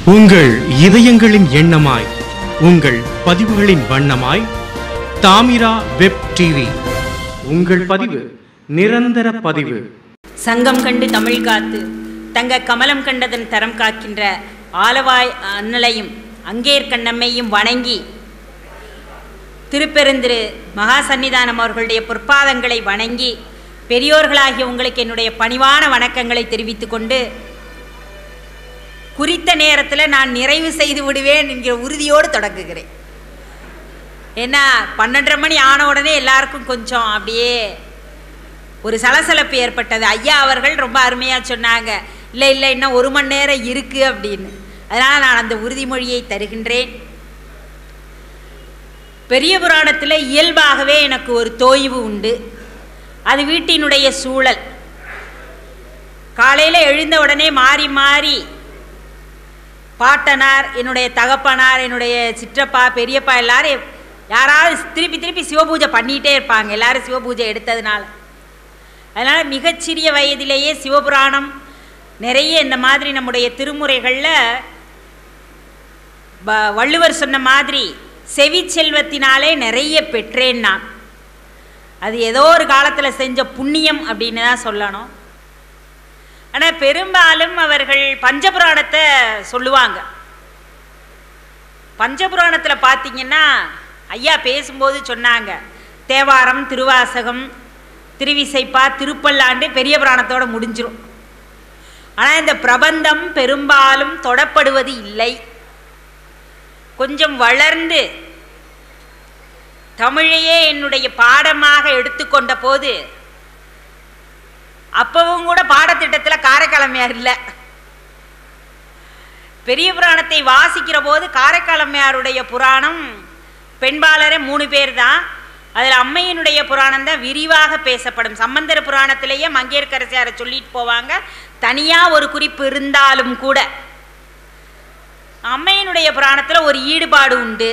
உங்கள் இதயங்களின் எண்ணமாய் உங்கள் பதிவுகளின் வண்ணமாய் தாமிரா வெப் டிவி உங்கள் பதிவு நிரந்தர பதிவு சங்கம் கண்டு தமிழ் காத்து தங்க கமலம் கண்டதன் தரம் காக்கின்ற ஆலவாய் அண்ணலையும் அங்கேர் கண்ணம்மையும் வணங்கி திருப்பெருந்திரு மகா சந்நிதானம் அவர்களுடைய பொற்பாதங்களை வணங்கி பெரியோர்களாகிய உங்களுக்கு என்னுடைய பணிவான வணக்கங்களை தெரிவித்துக் கொண்டு குறித்த நேரத்தில் நான் நிறைவு செய்து விடுவேன் என்கிற உறுதியோடு தொடங்குகிறேன் ஏன்னா பன்னெண்டரை மணி ஆன உடனே எல்லாருக்கும் கொஞ்சம் அப்படியே ஒரு சலசலப்பு ஏற்பட்டது ஐயா அவர்கள் ரொம்ப அருமையாக சொன்னாங்க இல்லை இல்லை இன்னும் ஒரு மணி நேரம் இருக்குது அப்படின்னு அதனால் நான் அந்த உறுதிமொழியை தருகின்றேன் பெரிய புராணத்தில் இயல்பாகவே எனக்கு ஒரு தோய்வு உண்டு அது வீட்டினுடைய சூழல் காலையில் எழுந்த உடனே மாறி மாறி பாட்டனார் என்னுடைய தகப்பனார் என்னுடைய சிற்றப்பா பெரியப்பா எல்லாரும் யாராவது திருப்பி திருப்பி சிவபூஜை பண்ணிகிட்டே இருப்பாங்க எல்லாரும் சிவபூஜை எடுத்ததுனால அதனால் மிகச்சிறிய வயதிலேயே சிவபுராணம் நிறைய இந்த மாதிரி நம்முடைய திருமுறைகளில் வ- வள்ளுவர் சொன்ன மாதிரி செவி செல்வத்தினாலே நிறைய பெற்றேன் நான் அது ஏதோ ஒரு காலத்தில் செஞ்ச புண்ணியம் அப்படின்னு தான் சொல்லணும் ஆனால் பெரும்பாலும் அவர்கள் பஞ்சபுராணத்தை சொல்லுவாங்க பஞ்சபுராணத்தில் பார்த்தீங்கன்னா ஐயா பேசும்போது சொன்னாங்க தேவாரம் திருவாசகம் திருவிசைப்பா திருப்பல்லாண்டு பெரிய புராணத்தோட முடிஞ்சிரும் ஆனால் இந்த பிரபந்தம் பெரும்பாலும் தொடப்படுவது இல்லை கொஞ்சம் வளர்ந்து தமிழையே என்னுடைய பாடமாக எடுத்துக்கொண்ட போது அப்பவும் கூட பாடத்திட்டத்தில் காரைக்காலமையார் இல்லை பெரிய புராணத்தை வாசிக்கிற போது காரைக்காலம்மையாருடைய புராணம் பெண்பாளரே மூணு பேர் தான் அதில் அம்மையினுடைய புராணம் தான் விரிவாக பேசப்படும் சம்பந்தர் புராணத்திலேயே மங்கையர்க்கரசியாரை சொல்லிட்டு போவாங்க தனியாக ஒரு குறிப்பு இருந்தாலும் கூட அம்மையினுடைய புராணத்தில் ஒரு ஈடுபாடு உண்டு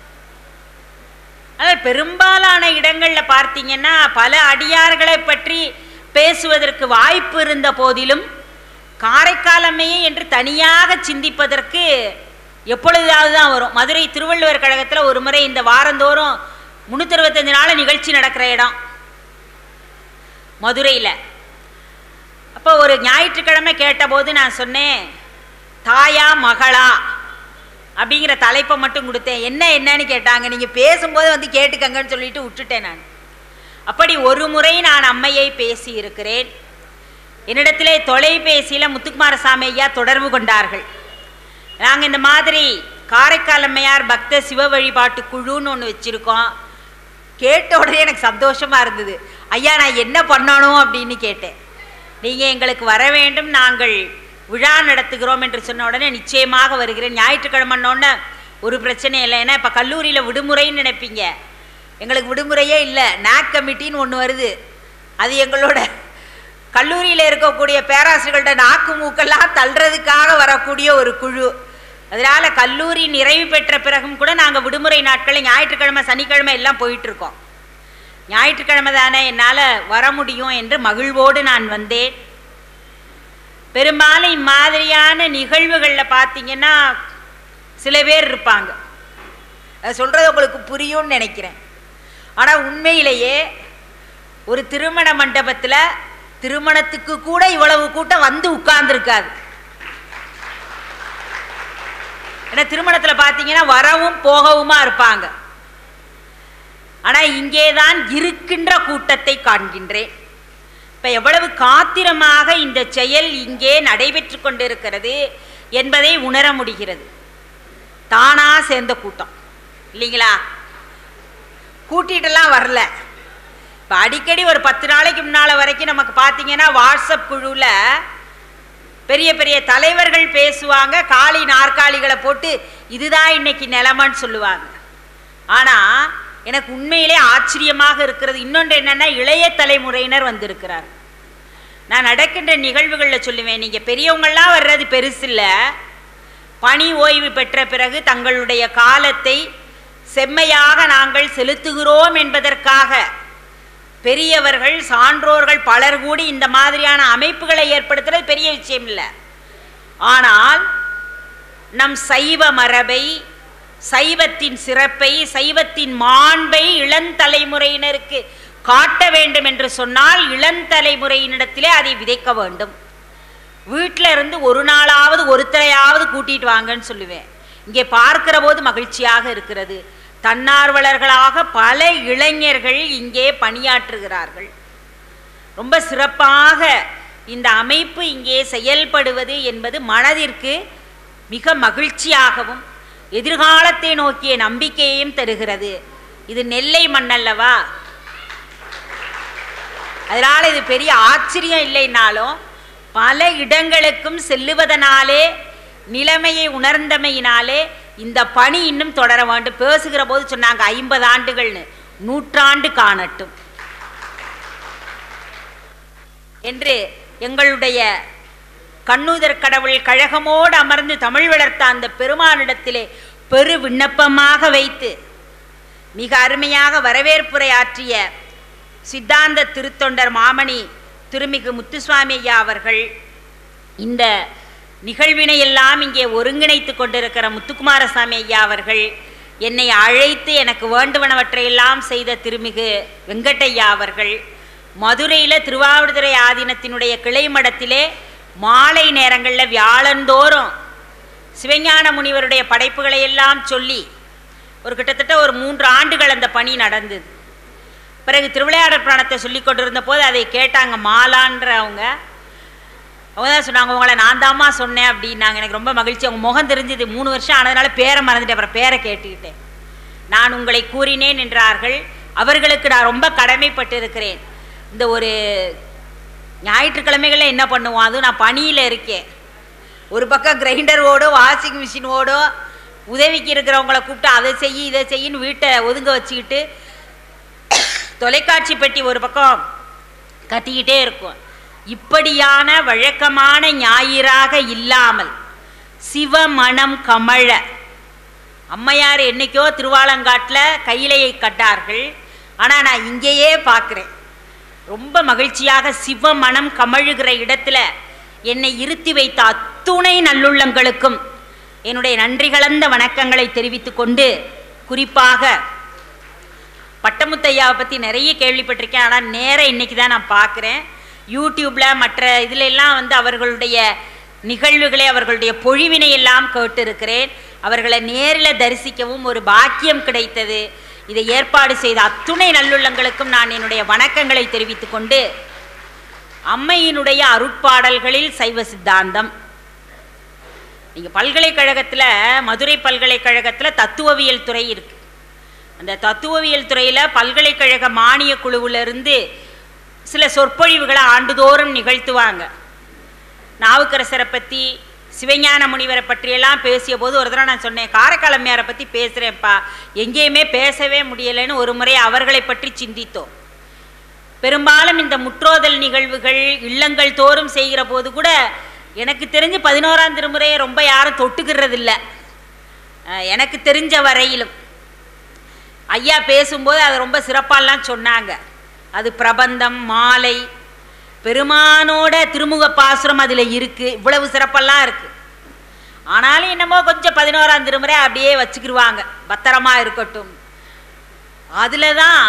ஆனால் பெரும்பாலான இடங்களில் பார்த்தீங்கன்னா பல அடியார்களை பற்றி பேசுவதற்கு வாய்ப்பு இருந்த போதிலும் காரைக்காலமே என்று தனியாக சிந்திப்பதற்கு எப்பொழுதாவது தான் வரும் மதுரை திருவள்ளுவர் கழகத்தில் ஒரு முறை இந்த வாரந்தோறும் முந்நூற்றறுபத்தஞ்சு நாள் நிகழ்ச்சி நடக்கிற இடம் மதுரையில் அப்போ ஒரு ஞாயிற்றுக்கிழமை கேட்டபோது நான் சொன்னேன் தாயா மகளா அப்படிங்கிற தலைப்பை மட்டும் கொடுத்தேன் என்ன என்னன்னு கேட்டாங்க நீங்கள் பேசும்போது வந்து கேட்டுக்கங்கன்னு சொல்லிட்டு விட்டுட்டேன் நான் அப்படி ஒரு முறை நான் அம்மையை பேசி இருக்கிறேன் என்னிடத்திலே தொலைபேசியில் முத்துக்குமாரசாமி ஐயா தொடர்பு கொண்டார்கள் நாங்கள் இந்த மாதிரி காரைக்கால் அம்மையார் பக்த சிவ வழிபாட்டு குழுன்னு ஒன்று வச்சுருக்கோம் கேட்ட உடனே எனக்கு சந்தோஷமாக இருந்தது ஐயா நான் என்ன பண்ணணும் அப்படின்னு கேட்டேன் நீங்கள் எங்களுக்கு வர வேண்டும் நாங்கள் விழா நடத்துகிறோம் என்று சொன்ன உடனே நிச்சயமாக வருகிறேன் ஞாயிற்றுக்கிழமைன்னொன்னே ஒரு பிரச்சனை இல்லை ஏன்னா இப்போ கல்லூரியில் விடுமுறைன்னு நினைப்பீங்க எங்களுக்கு விடுமுறையே இல்லை நாக் கமிட்டின்னு ஒன்று வருது அது எங்களோட கல்லூரியில் இருக்கக்கூடிய பேராசிரியர்கள்ட்ட நாக்கு மூக்கெல்லாம் தள்ளுறதுக்காக வரக்கூடிய ஒரு குழு அதனால் கல்லூரி நிறைவு பெற்ற பிறகும் கூட நாங்கள் விடுமுறை நாட்களில் ஞாயிற்றுக்கிழமை சனிக்கிழமை எல்லாம் போயிட்டுருக்கோம் ஞாயிற்றுக்கிழமை தானே என்னால் வர முடியும் என்று மகிழ்வோடு நான் வந்தேன் பெரும்பாலும் இம்மாதிரியான நிகழ்வுகளில் பார்த்தீங்கன்னா சில பேர் இருப்பாங்க அது சொல்கிறது உங்களுக்கு புரியும்னு நினைக்கிறேன் ஆனால் உண்மையிலேயே ஒரு திருமண மண்டபத்தில் திருமணத்துக்கு கூட இவ்வளவு கூட்டம் வந்து உட்கார்ந்துருக்காது ஏன்னா திருமணத்தில் பார்த்தீங்கன்னா வரவும் போகவுமா இருப்பாங்க ஆனால் இங்கே தான் இருக்கின்ற கூட்டத்தை காண்கின்றேன் இப்போ எவ்வளவு காத்திரமாக இந்த செயல் இங்கே நடைபெற்று கொண்டிருக்கிறது என்பதை உணர முடிகிறது தானா சேர்ந்த கூட்டம் இல்லைங்களா கூட்டிகிட்டுலாம் வரல இப்போ அடிக்கடி ஒரு பத்து நாளைக்கு முன்னால் வரைக்கும் நமக்கு பார்த்தீங்கன்னா வாட்ஸ்அப் குழுவில் பெரிய பெரிய தலைவர்கள் பேசுவாங்க காலி நாற்காலிகளை போட்டு இதுதான் இன்னைக்கு நிலமன்னு சொல்லுவாங்க ஆனால் எனக்கு உண்மையிலே ஆச்சரியமாக இருக்கிறது இன்னொன்று என்னென்னா இளைய தலைமுறையினர் வந்திருக்கிறார் நான் நடக்கின்ற நிகழ்வுகளில் சொல்லுவேன் நீங்கள் பெரியவங்கள்லாம் வர்றது பெருசில்லை பணி ஓய்வு பெற்ற பிறகு தங்களுடைய காலத்தை செம்மையாக நாங்கள் செலுத்துகிறோம் என்பதற்காக பெரியவர்கள் சான்றோர்கள் பலர் கூடி இந்த மாதிரியான அமைப்புகளை ஏற்படுத்துறது பெரிய விஷயம் இல்லை ஆனால் நம் சைவ மரபை சைவத்தின் சிறப்பை சைவத்தின் மாண்பை இளந்தலைமுறையினருக்கு காட்ட வேண்டும் என்று சொன்னால் இளந்தலைமுறையினிடத்திலே அதை விதைக்க வேண்டும் வீட்டில் இருந்து ஒரு நாளாவது ஒருத்தரையாவது கூட்டிட்டு வாங்கன்னு சொல்லுவேன் இங்கே பார்க்கிற போது மகிழ்ச்சியாக இருக்கிறது தன்னார்வலர்களாக பல இளைஞர்கள் இங்கே பணியாற்றுகிறார்கள் ரொம்ப சிறப்பாக இந்த அமைப்பு இங்கே செயல்படுவது என்பது மனதிற்கு மிக மகிழ்ச்சியாகவும் எதிர்காலத்தை நோக்கிய நம்பிக்கையையும் தருகிறது இது நெல்லை மண்ணல்லவா அதனால் இது பெரிய ஆச்சரியம் இல்லைனாலும் பல இடங்களுக்கும் செல்லுவதனாலே நிலைமையை உணர்ந்தமையினாலே இந்த பணி இன்னும் தொடர வேண்டும் பேசுகிற போது சொன்னாங்க ஐம்பது ஆண்டுகள்னு நூற்றாண்டு காணட்டும் என்று எங்களுடைய கண்ணுதர் கடவுள் கழகமோடு அமர்ந்து தமிழ் வளர்த்த அந்த பெருமானிடத்திலே பெரு விண்ணப்பமாக வைத்து மிக அருமையாக வரவேற்புரை ஆற்றிய சித்தாந்த திருத்தொண்டர் மாமணி திருமிகு முத்துசுவாமி ஐயா அவர்கள் இந்த நிகழ்வினை எல்லாம் இங்கே ஒருங்கிணைத்து கொண்டிருக்கிற முத்துக்குமாரசாமி ஐயா அவர்கள் என்னை அழைத்து எனக்கு வேண்டுவனவற்றையெல்லாம் செய்த திருமிகு வெங்கட்டையா அவர்கள் மதுரையில் திருவாவடுதுறை ஆதீனத்தினுடைய கிளை மடத்திலே மாலை நேரங்களில் வியாழந்தோறும் சிவஞான முனிவருடைய படைப்புகளை எல்லாம் சொல்லி ஒரு கிட்டத்தட்ட ஒரு மூன்று ஆண்டுகள் அந்த பணி நடந்தது பிறகு திருவிளையாடற் பிராணத்தை சொல்லி கொண்டிருந்த போது அதை கேட்டாங்க மாலான்ற அவங்க அவங்க தான் சொன்னாங்க உங்களை நான் தாம்மா சொன்னேன் அப்படின்னாங்க எனக்கு ரொம்ப மகிழ்ச்சி அவங்க முகம் தெரிஞ்சது மூணு வருஷம் ஆனதுனால பேரை மறந்துட்டேன் அப்புறம் பேரை கேட்டுக்கிட்டேன் நான் உங்களை கூறினேன் என்றார்கள் அவர்களுக்கு நான் ரொம்ப கடமைப்பட்டு இருக்கிறேன் இந்த ஒரு ஞாயிற்றுக்கிழமைகளில் என்ன பண்ணுவோம் அதுவும் நான் பணியில் இருக்கேன் ஒரு பக்கம் கிரைண்டர் ஓடும் வாஷிங் மிஷின் ஓடும் உதவிக்கு இருக்கிறவங்கள கூப்பிட்டு அதை செய் இதை செய்யின்னு வீட்டை ஒதுங்க வச்சுக்கிட்டு தொலைக்காட்சி பெட்டி ஒரு பக்கம் கத்திக்கிட்டே இருக்கும் இப்படியான வழக்கமான ஞாயிறாக இல்லாமல் சிவமணம் கமழ அம்மையார் என்னைக்கோ திருவாலங்காட்டில் கையிலையை கட்டார்கள் ஆனால் நான் இங்கேயே பார்க்குறேன் ரொம்ப மகிழ்ச்சியாக சிவமணம் கமழுகிற இடத்துல என்னை இருத்தி வைத்த அத்துணை நல்லுள்ளங்களுக்கும் என்னுடைய நன்றி கலந்த வணக்கங்களை தெரிவித்துக் கொண்டு குறிப்பாக பட்டமுத்தையாவை பற்றி நிறைய கேள்விப்பட்டிருக்கேன் ஆனால் நேரம் இன்னைக்கு தான் நான் பார்க்குறேன் யூடியூப்பில் மற்ற இதுல எல்லாம் வந்து அவர்களுடைய நிகழ்வுகளை அவர்களுடைய பொழிவினை எல்லாம் கேட்டிருக்கிறேன் அவர்களை நேரில் தரிசிக்கவும் ஒரு பாக்கியம் கிடைத்தது இதை ஏற்பாடு செய்த அத்துணை நல்லுள்ளங்களுக்கும் நான் என்னுடைய வணக்கங்களை தெரிவித்துக் கொண்டு அம்மையினுடைய அருட்பாடல்களில் சைவ சித்தாந்தம் நீங்கள் பல்கலைக்கழகத்தில் மதுரை பல்கலைக்கழகத்தில் தத்துவவியல் துறை இருக்கு அந்த தத்துவவியல் துறையில் பல்கலைக்கழக மானிய குழுவிலிருந்து சில சொற்பொழிவுகளை ஆண்டுதோறும் நிகழ்த்துவாங்க நாவுக்கரசரை பற்றி சிவஞான முனிவரை பற்றியெல்லாம் பேசிய போது ஒரு தடவை நான் சொன்னேன் காரைக்காலம்மையாரை பற்றி பேசுகிறேன்ப்பா எங்கேயுமே பேசவே முடியலைன்னு ஒரு முறை அவர்களை பற்றி சிந்தித்தோம் பெரும்பாலும் இந்த முற்றோதல் நிகழ்வுகள் இல்லங்கள் தோறும் செய்கிற போது கூட எனக்கு தெரிஞ்சு பதினோராம் திருமுறையை ரொம்ப யாரும் தொட்டுக்கிறது இல்லை எனக்கு தெரிஞ்ச வரையிலும் ஐயா பேசும்போது அதை ரொம்ப சிறப்பாலாம் சொன்னாங்க அது பிரபந்தம் மாலை பெருமானோட திருமுக பாசுரம் அதில் இருக்குது இவ்வளவு சிறப்பெல்லாம் இருக்குது ஆனாலும் என்னமோ கொஞ்சம் பதினோராம் திருமுறை அப்படியே வச்சுக்கிடுவாங்க பத்திரமா இருக்கட்டும் அதில் தான்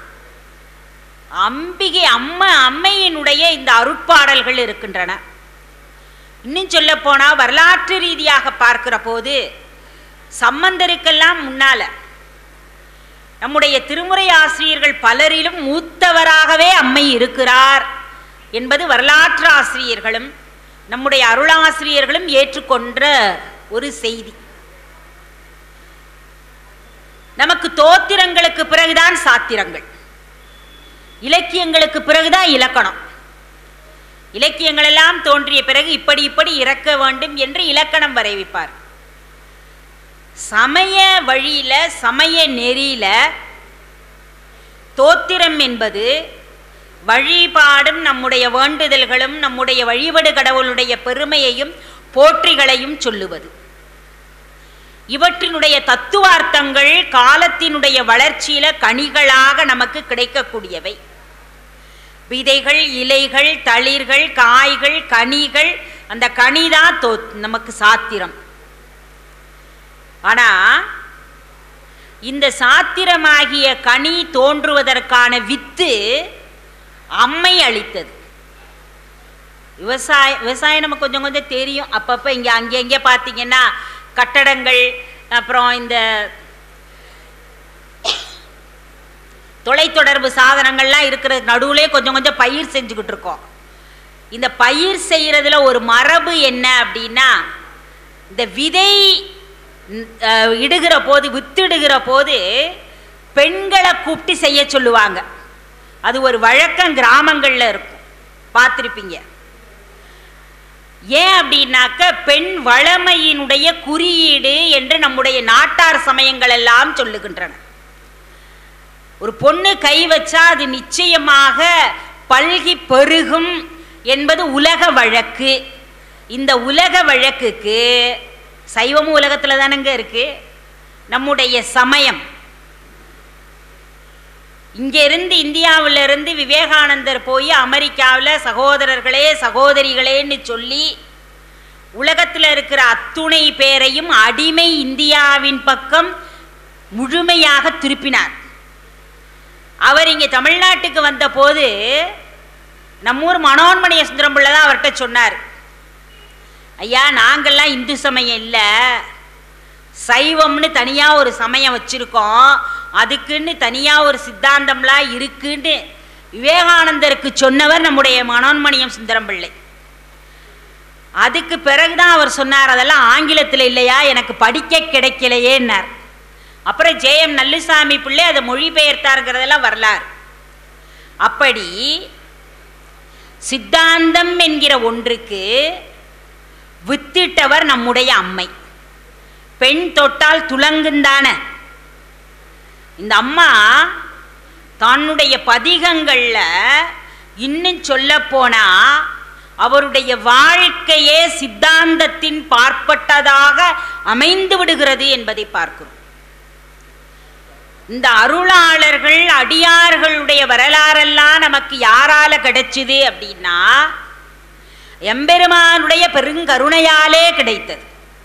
அம்பிகை அம்மா அம்மையினுடைய இந்த அருட்பாடல்கள் இருக்கின்றன இன்னும் சொல்ல போனால் வரலாற்று ரீதியாக பார்க்கிற போது சம்பந்தருக்கெல்லாம் முன்னால நம்முடைய திருமுறை ஆசிரியர்கள் பலரிலும் மூத்தவராகவே அம்மை இருக்கிறார் என்பது வரலாற்று ஆசிரியர்களும் நம்முடைய அருளாசிரியர்களும் ஏற்றுக்கொண்ட ஒரு செய்தி நமக்கு தோத்திரங்களுக்கு பிறகுதான் சாத்திரங்கள் இலக்கியங்களுக்கு பிறகுதான் இலக்கணம் இலக்கியங்கள் எல்லாம் தோன்றிய பிறகு இப்படி இப்படி இறக்க வேண்டும் என்று இலக்கணம் வரைவிப்பார் சமய வழியில சமய நெறியில தோத்திரம் என்பது வழிபாடும் நம்முடைய வேண்டுதல்களும் நம்முடைய வழிபடு கடவுளுடைய பெருமையையும் போற்றிகளையும் சொல்லுவது இவற்றினுடைய தத்துவார்த்தங்கள் காலத்தினுடைய வளர்ச்சியில கனிகளாக நமக்கு கிடைக்கக்கூடியவை விதைகள் இலைகள் தளிர்கள் காய்கள் கனிகள் அந்த கனிதான் தோ நமக்கு சாத்திரம் ஆனா இந்த சாத்திரமாகிய கனி தோன்றுவதற்கான வித்து அம்மை அளித்தது விவசாய விவசாயம் நமக்கு கொஞ்சம் கொஞ்சம் தெரியும் அப்பப்போ இங்கே அங்கே இங்கே பார்த்தீங்கன்னா கட்டடங்கள் அப்புறம் இந்த தொலைத்தொடர்பு சாதனங்கள்லாம் இருக்கிற நடுவுலே கொஞ்சம் கொஞ்சம் பயிர் செஞ்சுக்கிட்டு இருக்கோம் இந்த பயிர் செய்கிறதுல ஒரு மரபு என்ன அப்படின்னா இந்த விதை ம், அஹ், இடுகிற போது வித்திடுகிற போது பெண்களை கூப்பிட்டு செய்ய சொல்லுவாங்க அது ஒரு வழக்கம் கிராமங்களில் இருக்கும் பார்த்துருப்பீங்க ஏன் அப்படின்னாக்க பெண் வளமையினுடைய குறியீடு என்று நம்முடைய நாட்டார் சமயங்கள் எல்லாம் சொல்லுகின்றன ஒரு பொண்ணு கை வச்சா அது நிச்சயமாக பல்கி பெருகும் என்பது உலக வழக்கு இந்த உலக வழக்குக்கு சைவமும் உலகத்தில் தானங்க இருக்கு நம்முடைய சமயம் இங்கிருந்து இந்தியாவிலிருந்து விவேகானந்தர் போய் அமெரிக்காவில் சகோதரர்களே சகோதரிகளேன்னு சொல்லி உலகத்தில் இருக்கிற அத்துணை பேரையும் அடிமை இந்தியாவின் பக்கம் முழுமையாக திருப்பினார் அவர் இங்கே தமிழ்நாட்டுக்கு வந்தபோது நம்மூர் மனோன்மணிய சுந்தரம் பிள்ளை தான் அவர்கிட்ட சொன்னார் ஐயா நாங்கள்லாம் இந்து சமயம் இல்லை சைவம்னு தனியாக ஒரு சமயம் வச்சுருக்கோம் அதுக்குன்னு தனியாக ஒரு சித்தாந்தம்லாம் இருக்குன்னு விவேகானந்தருக்கு சொன்னவர் நம்முடைய மனோன்மணியம் சுந்தரம் பிள்ளை அதுக்கு பிறகுதான் அவர் சொன்னார் அதெல்லாம் ஆங்கிலத்தில் இல்லையா எனக்கு படிக்க கிடைக்கலையேன்னார் அப்புறம் ஜேஎம் நல்லுசாமி பிள்ளை அதை மொழிபெயர்த்தாருங்கிறதெல்லாம் வரலாறு அப்படி சித்தாந்தம் என்கிற ஒன்றுக்கு வித்திட்டவர் நம்முடைய அம்மை பெண் தொட்டால் துலங்குந்தானே இந்த அம்மா தன்னுடைய பதிகங்களில் இன்னும் சொல்ல போனா அவருடைய வாழ்க்கையே சித்தாந்தத்தின் பார்ப்பட்டதாக அமைந்து விடுகிறது என்பதை பார்க்கிறோம் இந்த அருளாளர்கள் அடியார்களுடைய வரலாறெல்லாம் நமக்கு யாரால கிடைச்சுது அப்படின்னா எம்பெருமானுடைய பெருங்கருணையாலே கிடைத்தது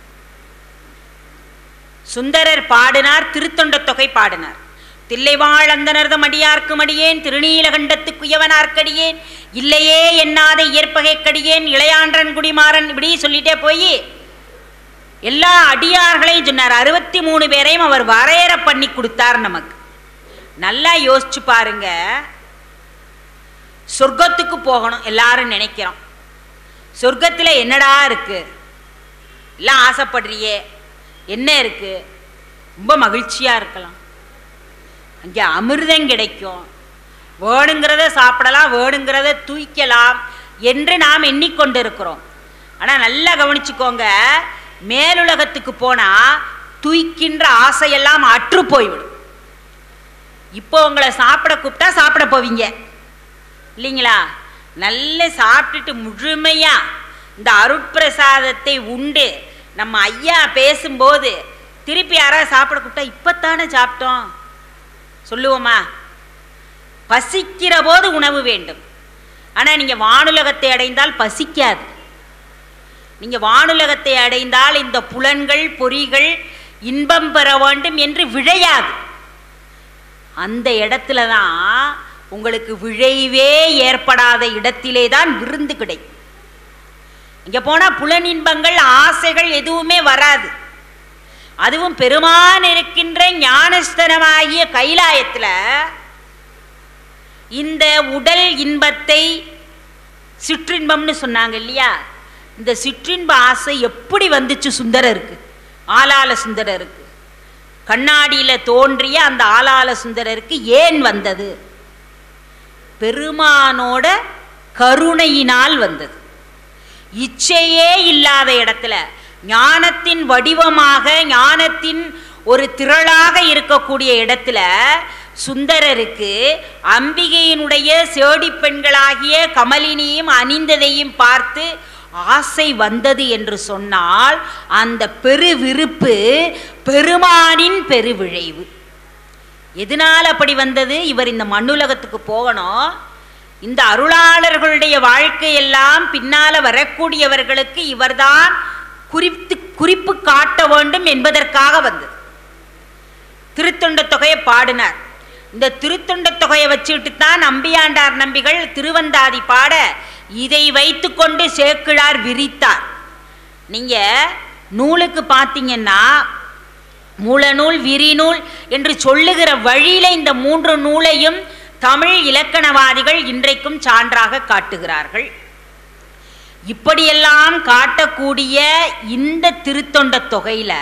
சுந்தரர் பாடினார் திருத்தொண்ட தொகை பாடினார் தில்லைவாழ் அந்தனர்தம் அடியார்க்கு மடியேன் திருநீலகண்டத்துக்குயவனார்க்கடியேன் இல்லையே எண்ணாத இயற்பகைக்கடியேன் இளையான்றன் குடிமாறன் இப்படி சொல்லிட்டே போய் எல்லா அடியார்களையும் சொன்னார் அறுபத்தி மூணு பேரையும் அவர் வரையறை பண்ணி கொடுத்தார் நமக்கு நல்லா யோசிச்சு பாருங்க சொர்க்கத்துக்கு போகணும் எல்லாரும் நினைக்கிறோம் சொர்க்கத்தில் என்னடா இருக்கு எல்லாம் ஆசைப்படுறியே என்ன இருக்கு ரொம்ப மகிழ்ச்சியாக இருக்கலாம் அங்கே அமிர்தம் கிடைக்கும் வேணுங்கிறத சாப்பிடலாம் வேணுங்கிறத தூய்க்கலாம் என்று நாம் எண்ணிக்கொண்டிருக்கிறோம் ஆனால் நல்லா கவனிச்சுக்கோங்க மேலுலகத்துக்கு போனால் தூய்க்கின்ற ஆசையெல்லாம் அற்று போய்விடும் இப்போ உங்களை சாப்பிட கூப்பிட்டா சாப்பிட போவீங்க இல்லைங்களா நல்ல சாப்பிட்டுட்டு முழுமையாக இந்த அருட்பிரசாதத்தை உண்டு நம்ம ஐயா பேசும்போது திருப்பி யாராவது சாப்பிட கூப்பிட்டா இப்போத்தானே சாப்பிட்டோம் சொல்லுவோமா பசிக்கிற போது உணவு வேண்டும் ஆனால் நீங்கள் வானுலகத்தை அடைந்தால் பசிக்காது நீங்கள் வானுலகத்தை அடைந்தால் இந்த புலன்கள் பொறிகள் இன்பம் பெற வேண்டும் என்று விழையாது அந்த இடத்துல தான் உங்களுக்கு விழைவே ஏற்படாத இடத்திலே தான் விருந்து கிடைக்கும் இங்கே போனால் புலனின்பங்கள் ஆசைகள் எதுவுமே வராது அதுவும் பெருமான் இருக்கின்ற ஞானஸ்தனமாகிய கைலாயத்தில் இந்த உடல் இன்பத்தை சிற்றின்பம்னு சொன்னாங்க இல்லையா இந்த சிற்றின்ப ஆசை எப்படி வந்துச்சு சுந்தரருக்கு ஆலால சுந்தரருக்கு கண்ணாடியில் தோன்றிய அந்த ஆலால சுந்தரருக்கு ஏன் வந்தது பெருமானோட கருணையினால் வந்தது இச்சையே இல்லாத இடத்துல ஞானத்தின் வடிவமாக ஞானத்தின் ஒரு திரளாக இருக்கக்கூடிய இடத்துல சுந்தரருக்கு அம்பிகையினுடைய சேடி பெண்களாகிய கமலினியும் அணிந்ததையும் பார்த்து ஆசை வந்தது என்று சொன்னால் அந்த பெருவிருப்பு பெருமானின் பெருவிழைவு எதனால் அப்படி வந்தது இவர் இந்த மண்ணுலகத்துக்கு போகணும் இந்த அருளாளர்களுடைய வாழ்க்கையெல்லாம் பின்னால வரக்கூடியவர்களுக்கு இவர்தான் குறித்து குறிப்பு காட்ட வேண்டும் என்பதற்காக வந்தது திருத்தொண்ட தொகையை பாடினார் இந்த திருத்தொண்ட தொகையை வச்சுக்கிட்டு தான் நம்பியாண்டார் நம்பிகள் திருவந்தாதி பாட இதை வைத்துக்கொண்டு சேக்கிழார் விரித்தார் நீங்க நூலுக்கு பார்த்தீங்கன்னா மூலநூல் விரிநூல் என்று சொல்லுகிற வழியில இந்த மூன்று நூலையும் தமிழ் இலக்கணவாதிகள் இன்றைக்கும் சான்றாக காட்டுகிறார்கள் இப்படியெல்லாம் காட்டக்கூடிய இந்த திருத்தொண்ட தொகையில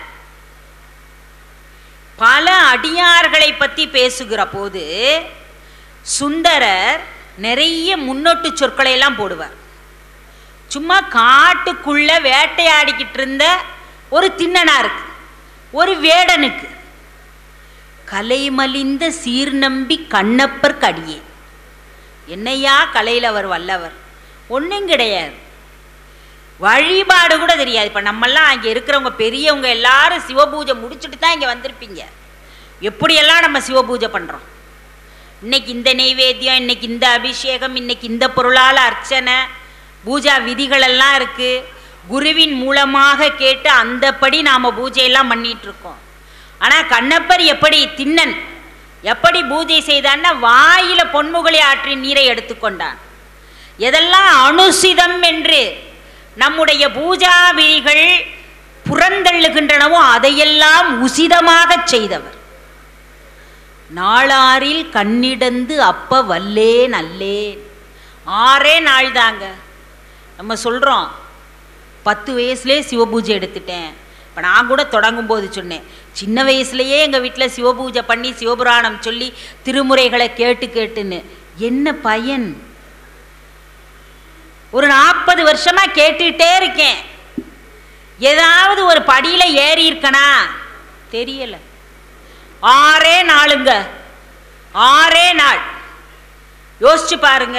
பல அடியார்களை பற்றி பேசுகிற போது சுந்தரர் நிறைய முன்னொட்டு சொற்களை எல்லாம் போடுவார் சும்மா காட்டுக்குள்ள வேட்டையாடிக்கிட்டு இருந்த ஒரு திண்ணனாருக்கு ஒரு வேடனுக்கு கலைமலிந்த சீர்நம்பி கண்ணப்பர் கடியே என்னையா கலையில் அவர் வல்லவர் ஒன்றும் கிடையாது வழிபாடு கூட தெரியாது இப்போ நம்மெல்லாம் அங்கே இருக்கிறவங்க பெரியவங்க எல்லாரும் சிவபூஜை முடிச்சுட்டு தான் இங்கே வந்திருப்பீங்க எப்படியெல்லாம் நம்ம சிவபூஜை பண்ணுறோம் இன்னைக்கு இந்த நெய்வேத்தியம் இன்னைக்கு இந்த அபிஷேகம் இன்னைக்கு இந்த பொருளால் அர்ச்சனை பூஜா விதிகளெல்லாம் இருக்குது குருவின் மூலமாக கேட்டு அந்தப்படி நாம் பூஜையெல்லாம் பண்ணிட்டு இருக்கோம் ஆனால் கண்ணப்பர் எப்படி திண்ணன் எப்படி பூஜை செய்தான்னா வாயில பொன்முகலி ஆற்றின் நீரை எடுத்துக்கொண்டான் எதெல்லாம் அனுசிதம் என்று நம்முடைய பூஜா விதிகள் புறந்தள்ளுகின்றனவோ அதையெல்லாம் உசிதமாகச் செய்தவர் நாளாரில் கண்ணிடந்து அப்ப வல்லேன் அல்லேன் ஆறே நாள் தாங்க நம்ம சொல்கிறோம் பத்து வயசுலேயே சிவபூஜை எடுத்துட்டேன் இப்போ நான் கூட தொடங்கும் போது சொன்னேன் சின்ன வயசுலேயே எங்கள் வீட்டில் சிவபூஜை பண்ணி சிவபுராணம் சொல்லி திருமுறைகளை கேட்டு கேட்டுன்னு என்ன பயன் ஒரு நாற்பது வருஷமா கேட்டுட்டே இருக்கேன் ஏதாவது ஒரு படியில ஏறி இருக்கனா தெரியல ஆறே நாளுங்க ஆறே நாள் யோசிச்சு பாருங்க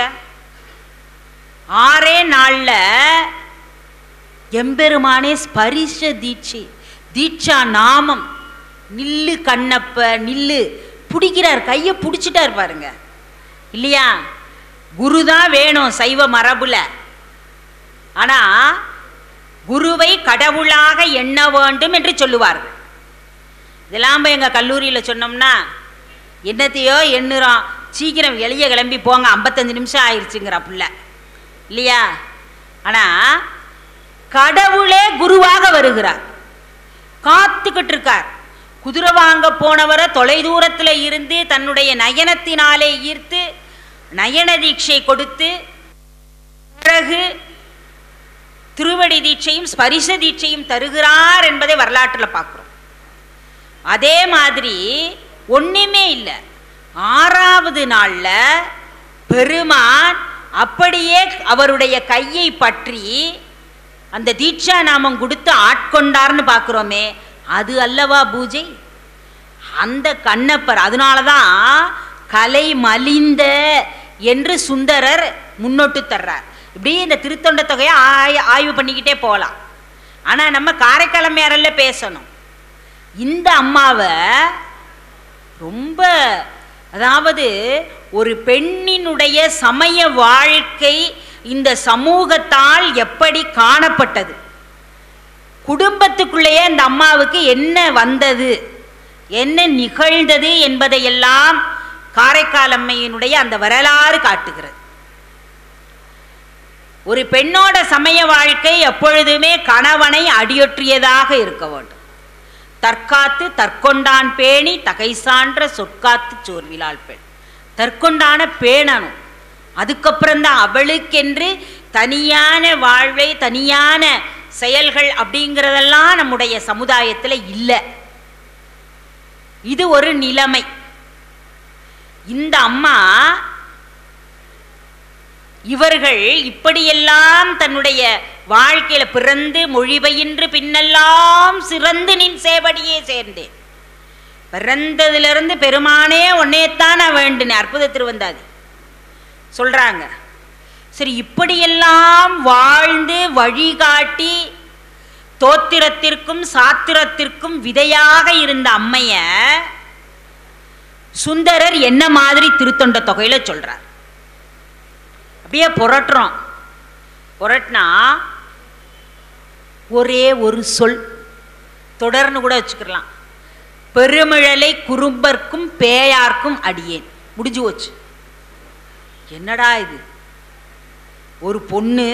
ஆறே நாள்ல எம்பெருமானே ஸ்பரிச தீட்சை தீட்சா நாமம் நில்லு கண்ணப்ப நில்லு பிடிக்கிறார் கையை பிடிச்சிட்டார் பாருங்க இல்லையா குரு தான் வேணும் சைவ மரபுல ஆனா குருவை கடவுளாக எண்ண வேண்டும் என்று சொல்லுவார்கள் இதெல்லாம் போய் எங்கள் கல்லூரியில் சொன்னோம்னா என்னத்தையோ எண்ணுறோம் சீக்கிரம் வெளியே கிளம்பி போங்க ஐம்பத்தஞ்சு நிமிஷம் ஆயிடுச்சுங்கிற புள்ள இல்லையா ஆனால் கடவுளே குருவாக வருகிறார் காத்துக்கிட்டு இருக்கார் குதிரை வாங்க போனவரை தொலைதூரத்தில் இருந்து தன்னுடைய நயனத்தினாலே ஈர்த்து நயன தீட்சை கொடுத்து பிறகு திருவடி தீட்சையும் ஸ்பரிச தீட்சையும் தருகிறார் என்பதை வரலாற்றில் பார்க்குறோம் அதே மாதிரி ஒன்றுமே இல்லை ஆறாவது நாளில் பெருமான் அப்படியே அவருடைய கையை பற்றி அந்த தீட்சா நாமம் கொடுத்து ஆட்கொண்டார்னு பார்க்குறோமே அது அல்லவா பூஜை அந்த கண்ணப்பர் அதனால தான் கலை மலிந்த என்று சுந்தரர் முன்னோட்டு தர்றார் இப்படியே இந்த திருத்தொண்ட தொகையை ஆய் ஆய்வு பண்ணிக்கிட்டே போகலாம் ஆனால் நம்ம காரைக்கிழமையாரல்ல பேசணும் இந்த அம்மாவை ரொம்ப அதாவது ஒரு பெண்ணினுடைய சமய வாழ்க்கை இந்த சமூகத்தால் எப்படி காணப்பட்டது குடும்பத்துக்குள்ளேயே இந்த அம்மாவுக்கு என்ன வந்தது என்ன நிகழ்ந்தது என்பதையெல்லாம் காரைக்கால் அம்மையினுடைய அந்த வரலாறு காட்டுகிறது ஒரு பெண்ணோட சமய வாழ்க்கை எப்பொழுதுமே கணவனை அடியொற்றியதாக இருக்க வேண்டும் தற்காத்து தற்கொண்டான் பேணி தகை சான்ற சொற்காத்து சோர்விலாள் பெண் தற்கொண்டான பேணணும் அதுக்கப்புறம்தான் அவளுக்கென்று தனியான வாழ்வை தனியான செயல்கள் அப்படிங்கிறதெல்லாம் நம்முடைய சமுதாயத்தில் இல்லை இது ஒரு நிலைமை இந்த அம்மா இவர்கள் இப்படியெல்லாம் தன்னுடைய வாழ்க்கையில பிறந்து மொழிபெயின்று பின்னெல்லாம் சிறந்து நின் சேவடியே சேர்ந்தேன் பிறந்ததிலிருந்து பெருமானே உன்னையத்தான் நான் வேண்டினேன் அற்புத திருவந்தாதி சொல்றாங்க சரி இப்படியெல்லாம் வாழ்ந்து வழிகாட்டி தோத்திரத்திற்கும் சாத்திரத்திற்கும் விதையாக இருந்த அம்மைய சுந்தரர் என்ன மாதிரி திருத்தொண்ட தொகையில சொல்றார் அப்படியே புரட்டுறோம் புரட்டினா ஒரே ஒரு சொல் தொடர்னு கூட வச்சுக்கலாம் பெருமிழலை குறும்பர்க்கும் பேயார்க்கும் அடியேன் முடிஞ்சு போச்சு என்னடா இது ஒரு பொண்ணு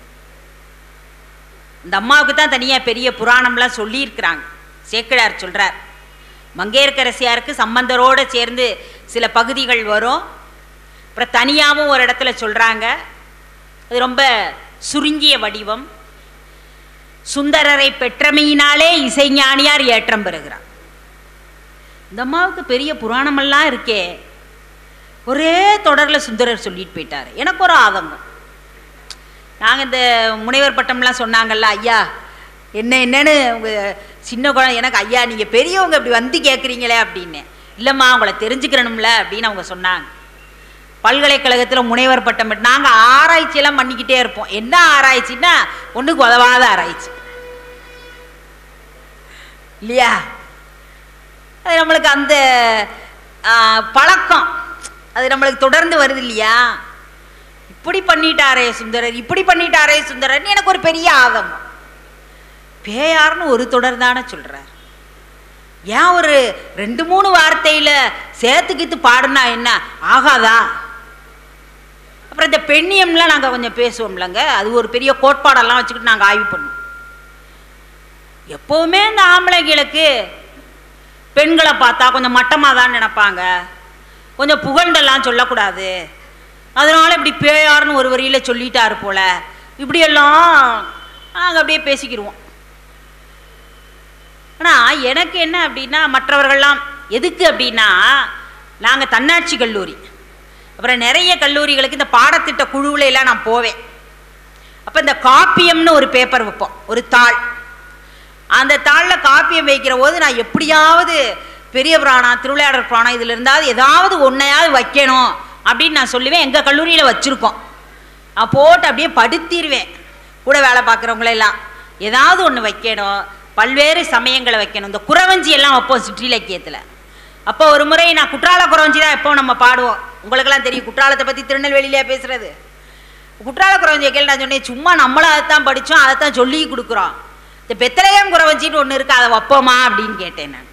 இந்த அம்மாவுக்கு தான் தனியாக பெரிய புராணம்லாம் சொல்லியிருக்கிறாங்க சேக்கிழார் சொல்கிறார் மங்கையர்க்கரசியாருக்கு சம்பந்தரோடு சேர்ந்து சில பகுதிகள் வரும் அப்புறம் தனியாகவும் ஒரு இடத்துல சொல்கிறாங்க அது ரொம்ப சுருங்கிய வடிவம் சுந்தரரை பெற்றமையினாலே இசைஞானியார் ஏற்றம் பெறுகிறார் இந்த அம்மாவுக்கு பெரிய புராணமெல்லாம் இருக்கே ஒரே தொடரில் சுந்தரர் சொல்லிட்டு போயிட்டார் எனக்கு ஒரு ஆதங்கம் நாங்கள் இந்த முனைவர் பட்டம்லாம் சொன்னாங்கல்ல ஐயா என்ன என்னன்னு உங்க சின்ன குழந்தை எனக்கு ஐயா நீங்கள் பெரியவங்க இப்படி வந்து கேட்குறீங்களே அப்படின்னு இல்லைம்மா உங்களை தெரிஞ்சுக்கிறணும்ல அப்படின்னு அவங்க சொன்னாங்க பல்கலைக்கழகத்தில் முனைவர் பட்டம் பெற்று நாங்கள் ஆராய்ச்சியெல்லாம் பண்ணிக்கிட்டே இருப்போம் என்ன ஆராய்ச்சின்னா ஒன்றுக்கு உதவாத ஆராய்ச்சி இல்லையா அது நம்மளுக்கு அந்த ஆ, பழக்கம் அது நம்மளுக்கு தொடர்ந்து வருது இல்லையா இப்படி பண்ணிட்டாரே சுந்தரர் இப்படி பண்ணிட்டாரே சுந்தரர்னு எனக்கு ஒரு பெரிய ஆதங்கம் பேயார்னு ஒரு தொடர் தானே சொல்கிறார் ஏன் ஒரு ரெண்டு மூணு வார்த்தையில் சேர்த்துக்கித்து பாடுனா என்ன ஆகாதா அப்புறம் இந்த பெண்ணியம்லாம் நாங்கள் கொஞ்சம் பேசுவோம்லங்க அது ஒரு பெரிய கோட்பாடெல்லாம் வச்சுக்கிட்டு நாங்கள் ஆய்வு பண்ணுவோம் எப்போவுமே இந்த ஆம்பளைங்களுக்கு பெண்களை பார்த்தா கொஞ்சம் மட்டமாக தான் நினைப்பாங்க கொஞ்சம் புகழ்ந்தெல்லாம் சொல்லக்கூடாது அதனால இப்படி பேயார்னு ஒரு வரியில் சொல்லிட்டாரு போல இப்படியெல்லாம் நாங்கள் அப்படியே பேசிக்கிடுவோம் ஆனால் எனக்கு என்ன அப்படின்னா மற்றவர்கள்லாம் எதுக்கு அப்படின்னா நாங்கள் தன்னாட்சி கல்லூரி அப்புறம் நிறைய கல்லூரிகளுக்கு இந்த பாடத்திட்ட குழுவுல எல்லாம் நான் போவேன் அப்போ இந்த காப்பியம்னு ஒரு பேப்பர் வைப்போம் ஒரு தாள் அந்த தாளில் காப்பியம் வைக்கிற போது நான் எப்படியாவது பெரிய புராணம் திருவிளையாடல் புராணம் இதில் இருந்தாவது ஏதாவது ஒன்றையாவது வைக்கணும் அப்படின்னு நான் சொல்லுவேன் எங்கள் கல்லூரியில் வச்சுருக்கோம் நான் போட்டு அப்படியே படுத்திடுவேன் கூட வேலை பார்க்குறவங்களெல்லாம் ஏதாவது ஒன்று வைக்கணும் பல்வேறு சமயங்களை வைக்கணும் இந்த குறவஞ்சி எல்லாம் வைப்போம் சிற்றிலக்கியத்தில் அப்போ ஒரு முறை நான் குற்றால குறவஞ்சி தான் எப்போ நம்ம பாடுவோம் உங்களுக்கெல்லாம் தெரியும் குற்றாலத்தை பற்றி திருநெல்வேலியிலே பேசுறது குற்றால குறவஞ்சியை கேள்வி நான் சொன்னேன் சும்மா நம்மளும் அதைத்தான் படித்தோம் அதைத்தான் சொல்லி கொடுக்குறோம் இந்த பெத்தலையம் குறவஞ்சின்னு ஒன்று இருக்குது அதை வைப்போமா அப்படின்னு கேட்டேன் நான்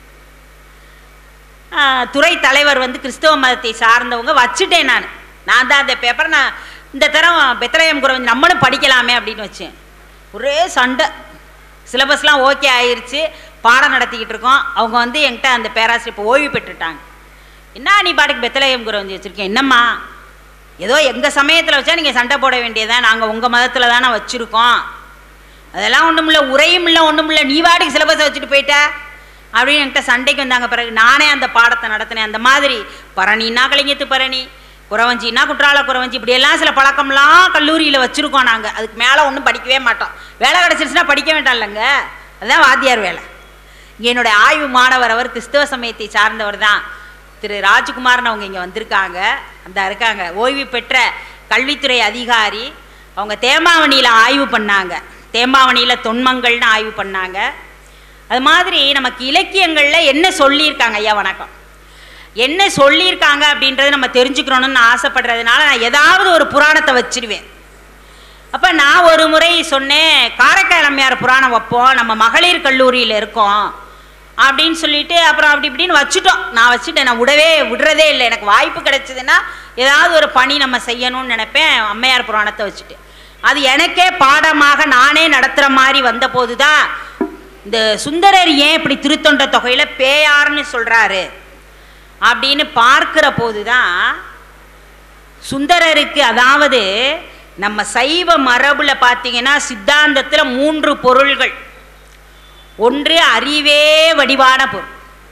ஆஹ், துறை தலைவர் வந்து கிறிஸ்தவ மதத்தை சார்ந்தவங்க வச்சுட்டேன் நான் நான் தான் அந்த பேப்பர் நான் இந்த தரம் பெத்தலையம் குறவஞ்சி நம்மளும் படிக்கலாமே அப்படின்னு வச்சேன் ஒரே சண்டை சிலபஸ்லாம் ஓகே ஆயிருச்சு பாடம் நடத்திக்கிட்டு இருக்கோம் அவங்க வந்து என்கிட்ட அந்த பேராசிரியர் இப்போ ஓய்வு பெற்றுட்டாங்க என்ன நீ பாட்டுக்கு பெத்தலையம் குறவஞ்சி வச்சுருக்கேன் என்னம்மா ஏதோ எங்கள் சமயத்தில் வச்சா நீங்கள் சண்டை போட வேண்டியதான் நாங்கள் உங்கள் மதத்தில் தானே வச்சுருக்கோம் அதெல்லாம் ஒன்றும் இல்லை உரையும் இல்லை ஒன்றும் இல்லை நீ வாட்டுக்கு சிலபஸை வச்சுட்டு போயிட்ட அப்படின்னு என்கிட்ட சண்டைக்கு வந்தாங்க பிறகு நானே அந்த பாடத்தை நடத்தினேன் அந்த மாதிரி பரணின்னா கலிங்கத்து பரணி குறவஞ்சின்னா குற்றால குறவஞ்சி இப்படியெல்லாம் சில பழக்கம்லாம் கல்லூரியில் வச்சுருக்கோம் நாங்கள் அதுக்கு மேலே ஒன்றும் படிக்கவே மாட்டோம் வேலை கிடச்சிருச்சுன்னா படிக்க வேண்டாம் இல்லைங்க அதுதான் வாத்தியார் வேலை இங்கே என்னுடைய ஆய்வு மாணவர் அவர் கிறிஸ்தவ சமயத்தை சார்ந்தவர் தான் திரு ராஜ்குமார்னு அவங்க இங்கே வந்திருக்காங்க அந்த இருக்காங்க ஓய்வு பெற்ற கல்வித்துறை அதிகாரி அவங்க தேமாவணியில் ஆய்வு பண்ணாங்க தேமாவணியில் தொன்மங்கள்னு ஆய்வு பண்ணாங்க அது மாதிரி நமக்கு இலக்கியங்களில் என்ன சொல்லியிருக்காங்க ஐயா வணக்கம் என்ன சொல்லியிருக்காங்க அப்படின்றத நம்ம தெரிஞ்சுக்கணும்னு நான் ஆசைப்படுறதுனால நான் ஏதாவது ஒரு புராணத்தை வச்சிருவேன் அப்போ நான் ஒரு முறை சொன்னேன் காரைக்கால் அம்மையார் புராணம் வைப்போம் நம்ம மகளிர் கல்லூரியில் இருக்கோம் அப்படின்னு சொல்லிட்டு அப்புறம் அப்படி இப்படின்னு வச்சுட்டோம் நான் வச்சுட்டேன் நான் விடவே விடுறதே இல்லை எனக்கு வாய்ப்பு கிடைச்சதுன்னா ஏதாவது ஒரு பணி நம்ம செய்யணும்னு நினைப்பேன் அம்மையார் புராணத்தை வச்சுட்டு அது எனக்கே பாடமாக நானே நடத்துகிற மாதிரி வந்தபோது தான் இந்த சுந்தரர் ஏன் இப்படி திருத்தொண்ட தொகையில் பேயார்னு சொல்கிறாரு அப்படின்னு பார்க்கிற போது தான் சுந்தரருக்கு அதாவது நம்ம சைவ மரபுல பார்த்தீங்கன்னா சித்தாந்தத்தில் மூன்று பொருள்கள் ஒன்று அறிவே வடிவான பொருள்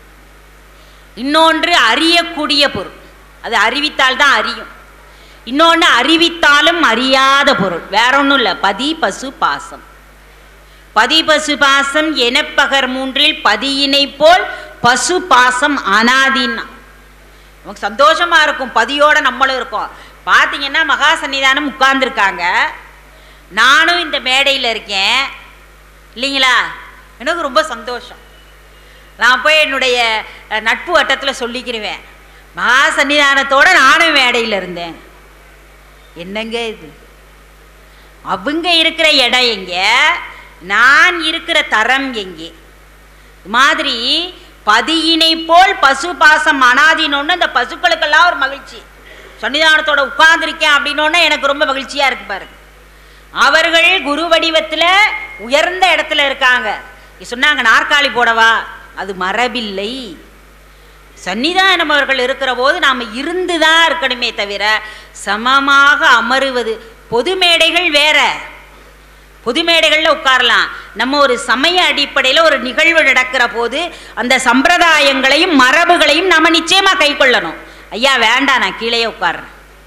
இன்னொன்று அறியக்கூடிய பொருள் அது அறிவித்தால் தான் அறியும் இன்னொன்று அறிவித்தாலும் அறியாத பொருள் வேற ஒன்றும் இல்லை பதி பசு பாசம் பதி பசு பாசம் எனப்பகர் மூன்றில் பதியினை போல் பசு பாசம் அனாதின்னா நமக்கு சந்தோஷமா இருக்கும் பதியோட நம்மளும் இருக்கோம் பார்த்தீங்கன்னா மகா சன்னிதானம் உட்கார்ந்துருக்காங்க நானும் இந்த மேடையில் இருக்கேன் இல்லைங்களா எனக்கு ரொம்ப சந்தோஷம் நான் போய் என்னுடைய அஹ், நட்பு வட்டத்தில் சொல்லிக்கிருவேன் மகா சன்னிதானத்தோட நானும் மேடையில் இருந்தேன் என்னங்க இது அவங்க இருக்கிற இடம் எங்க நான் இருக்கிற தரம் எங்கே இது மாதிரி பதியினை போல் பசு பாசம் அனாதினோன்னு அந்த பசுக்களுக்கெல்லாம் ஒரு மகிழ்ச்சி சன்னிதானத்தோட உட்கார்ந்துருக்கேன் அப்படின்னோடனே எனக்கு ரொம்ப மகிழ்ச்சியா இருக்கு பாருங்க அவர்கள் குரு வடிவத்தில் உயர்ந்த இடத்துல இருக்காங்க சொன்னாங்க நாற்காலி போடவா அது மரபில்லை சன்னிதானம் அவர்கள் இருக்கிற போது நாம் இருந்து தான் இருக்கணுமே தவிர சமமாக அமருவது பொது மேடைகள் வேற பொது மேடைகளில் உட்காரலாம் நம்ம ஒரு சமய அடிப்படையில் ஒரு நிகழ்வு நடக்கிற போது அந்த சம்பிரதாயங்களையும் மரபுகளையும் நம்ம நிச்சயமாக கை கொள்ளணும் ஐயா வேண்டாம் நான் கீழே உட்கார்றேன்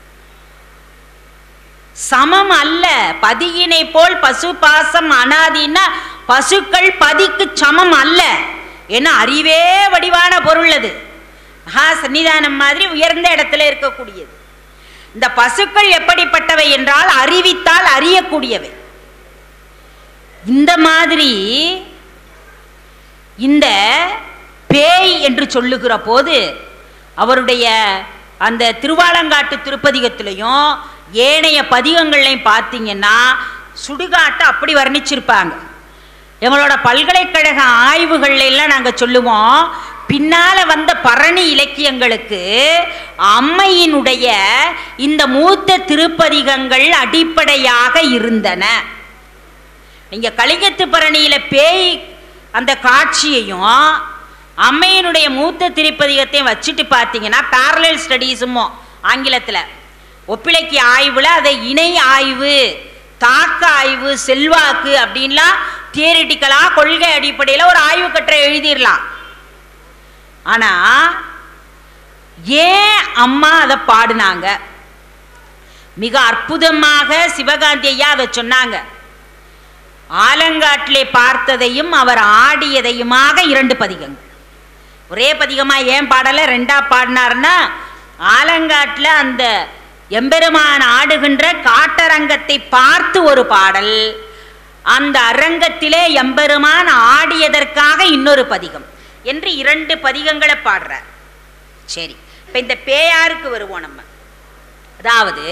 சமம் அல்ல பதியினை போல் பசு பாசம் அனாதின்னா பசுக்கள் பதிக்கு சமம் அல்ல ஏன்னா அறிவே வடிவான பொருள் அது மகா சன்னிதானம் மாதிரி உயர்ந்த இடத்துல இருக்கக்கூடியது இந்த பசுக்கள் எப்படிப்பட்டவை என்றால் அறிவித்தால் அறியக்கூடியவை இந்த மாதிரி இந்த பேய் என்று சொல்லுகிற போது அவருடைய அந்த திருவாலங்காட்டு திருப்பதிகத்திலையும் ஏனைய பதிகங்கள்லையும் பார்த்தீங்கன்னா சுடுகாட்டை அப்படி வர்ணிச்சிருப்பாங்க எங்களோட பல்கலைக்கழக ஆய்வுகள்ல எல்லாம் நாங்கள் சொல்லுவோம் பின்னால வந்த பரணி இலக்கியங்களுக்கு அம்மையினுடைய இந்த மூத்த திருப்பதிகங்கள் அடிப்படையாக இருந்தன நீங்க கலிங்கத்து பரணியில பேய் அந்த காட்சியையும் அம்மையினுடைய மூத்த திருப்பதிகத்தையும் வச்சுட்டு பார்த்தீங்கன்னா பேரலல் ஸ்டடீஸுமோ ஆங்கிலத்தில் ஒப்பிலக்கிய ஆய்வில் அதை இணை ஆய்வு தாக்க ஆய்வு செல்வாக்கு அப்படின்லாம் தியரிட்டிக்கலாக கொள்கை அடிப்படையில் ஒரு ஆய்வு கட்டுரை எழுதிடலாம் ஆனால் ஏன் அம்மா அதை பாடினாங்க மிக அற்புதமாக சிவகாந்தி ஐயா அதை சொன்னாங்க ஆலங்காட்டிலே பார்த்ததையும் அவர் ஆடியதையுமாக இரண்டு பதிகங்கள் ஒரே பதிகமாக ஏன் பாடலை ரெண்டா பாடினார்னா ஆலங்காட்டில் அந்த எம்பெருமான் ஆடுகின்ற காட்டரங்கத்தை பார்த்து ஒரு பாடல் அந்த அரங்கத்திலே எம்பெருமான் ஆடியதற்காக இன்னொரு பதிகம் என்று இரண்டு பதிகங்களை பாடுறார் சரி இப்போ இந்த பேயாருக்கு வருவோம் நம்ம அதாவது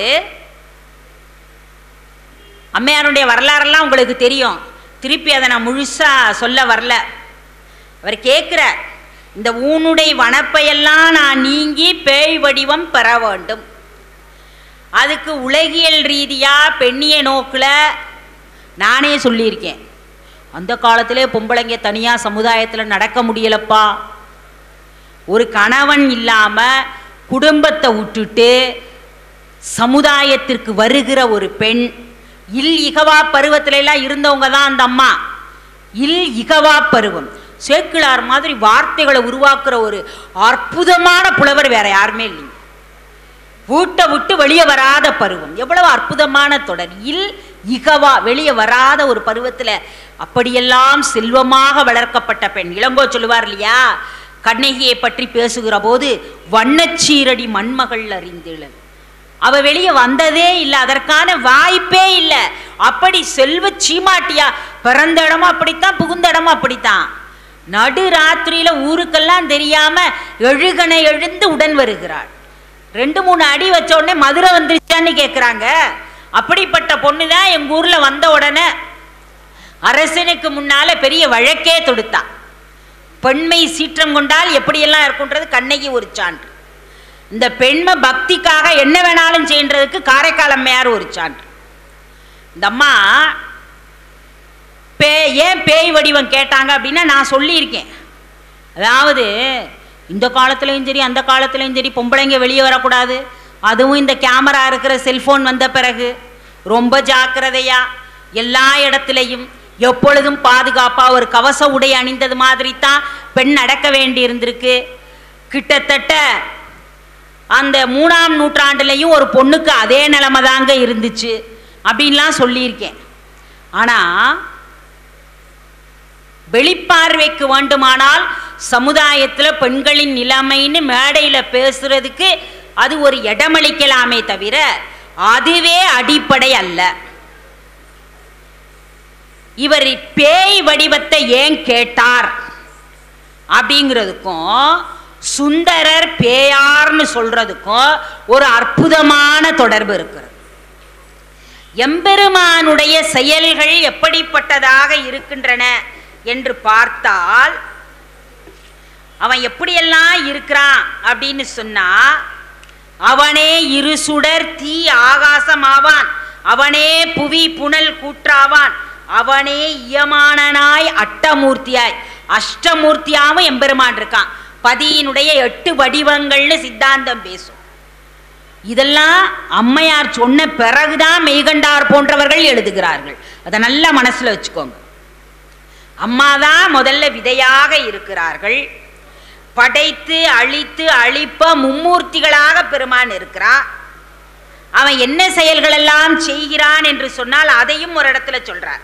அம்மையாருடைய வரலாறெல்லாம் உங்களுக்கு தெரியும் திருப்பி அதை நான் முழுசாக சொல்ல வரல அவர் கேட்குறார் இந்த ஊனுடை வனப்பையெல்லாம் நான் நீங்கி பேய் வடிவம் பெற வேண்டும் அதுக்கு உலகியல் ரீதியாக பெண்ணிய நோக்கில் நானே சொல்லியிருக்கேன் அந்த காலத்திலே பொம்பளைங்க தனியாக சமுதாயத்தில் நடக்க முடியலப்பா ஒரு கணவன் இல்லாமல் குடும்பத்தை விட்டுட்டு சமுதாயத்திற்கு வருகிற ஒரு பெண் இல் இகவா பருவத்துல எல்லாம் இருந்தவங்க தான் அந்த அம்மா இல் இகவா பருவம் சேக்கிழார் மாதிரி வார்த்தைகளை உருவாக்குற ஒரு அற்புதமான புலவர் வேற யாருமே இல்லைங்க வீட்டை விட்டு வெளியே வராத பருவம் எவ்வளவு அற்புதமான தொடர் இல் இகவா வெளியே வராத ஒரு பருவத்தில் அப்படியெல்லாம் செல்வமாக வளர்க்கப்பட்ட பெண் இளங்கோ சொல்லுவார் இல்லையா கண்ணகியை பற்றி பேசுகிற போது வண்ணச்சீரடி மண்மகள் அறிந்திழன் அவ வெளியே வந்ததே இல்லை அதற்கான வாய்ப்பே இல்லை அப்படி செல்வ சீமாட்டியா பிறந்த இடமும் அப்படித்தான் புகுந்த இடமும் அப்படித்தான் நடு ராத்திரியில ஊருக்கெல்லாம் தெரியாம எழுகனை எழுந்து உடன் வருகிறாள் ரெண்டு மூணு அடி வச்ச உடனே மதுரை வந்துருச்சான்னு கேட்குறாங்க அப்படிப்பட்ட பொண்ணு தான் எங்கள் ஊரில் வந்த உடனே அரசனுக்கு முன்னால பெரிய வழக்கே தொடுத்தா பெண்மை சீற்றம் கொண்டால் எப்படியெல்லாம் இருக்குன்றது கண்ணகி ஒரு சான்று இந்த பெண்மை பக்திக்காக என்ன வேணாலும் செய்யறதுக்கு காரைக்கால் அம்மையார் ஒரு சான்று இந்த அம்மா பே ஏன் பேய் வடிவம் கேட்டாங்க அப்படின்னா நான் சொல்லியிருக்கேன் அதாவது இந்த காலத்துலேயும் சரி அந்த காலத்துலேயும் சரி பொம்பளைங்க வெளியே வரக்கூடாது அதுவும் இந்த கேமரா இருக்கிற செல்ஃபோன் வந்த பிறகு ரொம்ப ஜாக்கிரதையா எல்லா இடத்துலையும் எப்பொழுதும் பாதுகாப்பாக ஒரு கவச உடை அணிந்தது மாதிரி தான் பெண் நடக்க வேண்டி இருந்திருக்கு கிட்டத்தட்ட அந்த மூணாம் நூற்றாண்டுலேயும் ஒரு பொண்ணுக்கு அதே நிலைமை தாங்க இருந்துச்சு அப்படின்லாம் சொல்லியிருக்கேன் ஆனால் வெளிப்பார்வைக்கு வேண்டுமானால் சமுதாயத்தில் பெண்களின் நிலைமைன்னு மேடையில் பேசுறதுக்கு அது ஒரு இடமளிக்கலாமே தவிர அதுவே அடிப்படை அல்ல இவர் பேய் வடிவத்தை ஏன் கேட்டார் அப்படிங்கிறதுக்கும் சுந்தரர் பேயார்னு சொல்றதுக்கும் ஒரு அற்புதமான தொடர்பு இருக்கிறது எம்பெருமானுடைய செயல்கள் எப்படிப்பட்டதாக இருக்கின்றன என்று பார்த்தால் அவன் எப்படியெல்லாம் இருக்கிறான் அப்படின்னு சொன்னா அவனே இரு சுடர் தீ ஆகாசமாவான் அவனே புவி புனல் கூற்றாவான் அவனே இயமானனாய் அட்டமூர்த்தியாய் அஷ்டமூர்த்தியாவும் எம்பெருமான் இருக்கான் பதியினுடைய எட்டு வடிவங்கள்னு சித்தாந்தம் பேசும் இதெல்லாம் அம்மையார் சொன்ன பிறகுதான் மெய்கண்டார் போன்றவர்கள் எழுதுகிறார்கள் அதை நல்லா மனசுல வச்சுக்கோங்க அம்மா தான் முதல்ல விதையாக இருக்கிறார்கள் படைத்து அழித்து அழிப்ப மும்மூர்த்திகளாக பெருமான் இருக்கிறான் அவன் என்ன செயல்கள் எல்லாம் செய்கிறான் என்று சொன்னால் அதையும் ஒரு இடத்துல சொல்றார்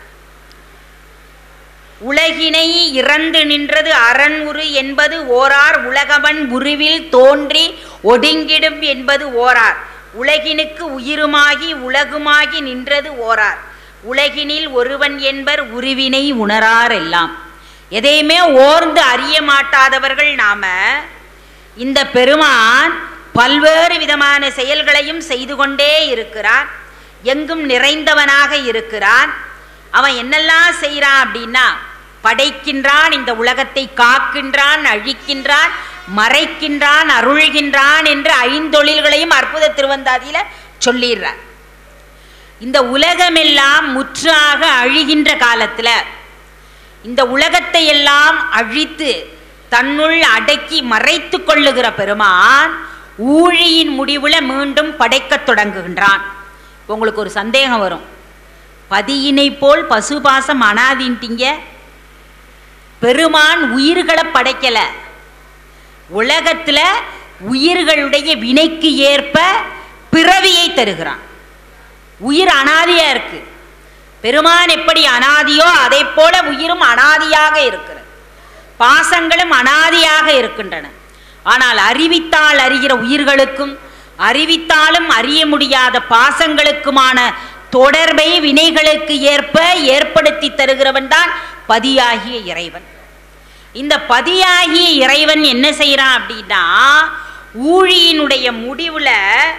உலகினை இறந்து நின்றது அரண் உரு என்பது ஓரார் உலகவன் உருவில் தோன்றி ஒடுங்கிடும் என்பது ஓரார் உலகினுக்கு உயிருமாகி உலகுமாகி நின்றது ஓரார் உலகினில் ஒருவன் என்பர் உருவினை உணரார் எல்லாம் எதையுமே ஓர்ந்து அறிய மாட்டாதவர்கள் நாம இந்த பெருமான் பல்வேறு விதமான செயல்களையும் செய்து கொண்டே இருக்கிறான் எங்கும் நிறைந்தவனாக இருக்கிறான் அவன் என்னெல்லாம் செய்கிறான் அப்படின்னா படைக்கின்றான் இந்த உலகத்தை காக்கின்றான் அழிக்கின்றான் மறைக்கின்றான் அருள்கின்றான் என்று ஐந்தொழில்களையும் அற்புத திருவந்தாதியில சொல்லிடுறார் இந்த உலகமெல்லாம் முற்றாக அழிகின்ற காலத்துல இந்த உலகத்தை எல்லாம் அழித்து தன்னுள் அடக்கி மறைத்து கொள்ளுகிற பெருமான் ஊழியின் முடிவுல மீண்டும் படைக்கத் தொடங்குகின்றான் உங்களுக்கு ஒரு சந்தேகம் வரும் பதியினை போல் பசுபாசம் அனாதின்ட்டிங்க பெருமான் உயிர்களை படைக்கல உலகத்துல உயிர்களுடைய வினைக்கு ஏற்ப பிறவியை தருகிறான் உயிர் அனாதியா இருக்கு பெருமான் எப்படி அனாதியோ அதை போல உயிரும் அனாதியாக இருக்கிறது பாசங்களும் அனாதியாக இருக்கின்றன ஆனால் அறிவித்தால் அறிகிற உயிர்களுக்கும் அறிவித்தாலும் அறிய முடியாத பாசங்களுக்குமான தொடர்பை வினைகளுக்கு ஏற்ப ஏற்படுத்தி தருகிறவன் தான் பதியாகிய இறைவன் இந்த பதியாகிய இறைவன் என்ன செய்யறான் அப்படின்னா ஊழியினுடைய முடிவுல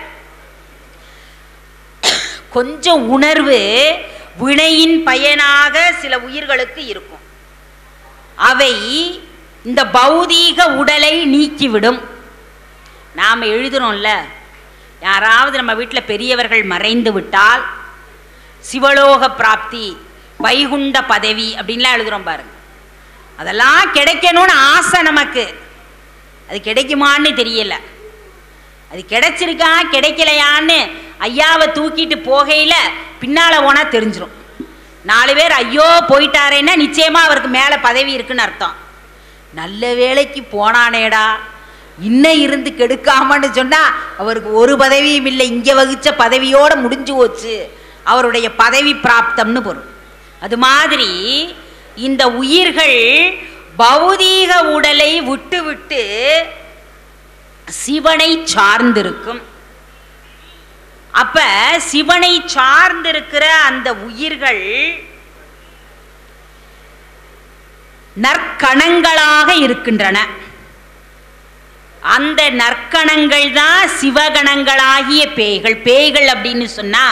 கொஞ்சம் உணர்வு வினையின் பயனாக சில உயிர்களுக்கு இருக்கும் அவை இந்த பௌதீக உடலை நீக்கிவிடும் நாம் எழுதுறோம்ல யாராவது நம்ம வீட்டில் பெரியவர்கள் மறைந்து விட்டால் சிவலோக பிராப்தி வைகுண்ட பதவி அப்படின்லாம் எழுதுறோம் பாருங்க அதெல்லாம் கிடைக்கணும்னு ஆசை நமக்கு அது கிடைக்குமான்னு தெரியல அது கிடைச்சிருக்கா கிடைக்கலையான்னு ஐயாவை தூக்கிட்டு போகையில் பின்னால் போனால் தெரிஞ்சிடும் நாலு பேர் ஐயோ போயிட்டாரேன்னா நிச்சயமாக அவருக்கு மேலே பதவி இருக்குன்னு அர்த்தம் நல்ல வேலைக்கு போனானேடா இன்னும் இருந்து கெடுக்காமன்னு சொன்னால் அவருக்கு ஒரு பதவியும் இல்லை இங்கே வகிச்ச பதவியோடு முடிஞ்சு போச்சு அவருடைய பதவி பிராப்தம்னு பொருள் அது மாதிரி இந்த உயிர்கள் பௌதீக உடலை விட்டு விட்டு சிவனை சார்ந்திருக்கும் அப்ப சிவனை சார்ந்திருக்கிற அந்த உயிர்கள் நற்கணங்களாக இருக்கின்றன அந்த நற்கணங்கள் தான் சிவகணங்களாகிய பேய்கள் பேய்கள் அப்படின்னு சொன்னா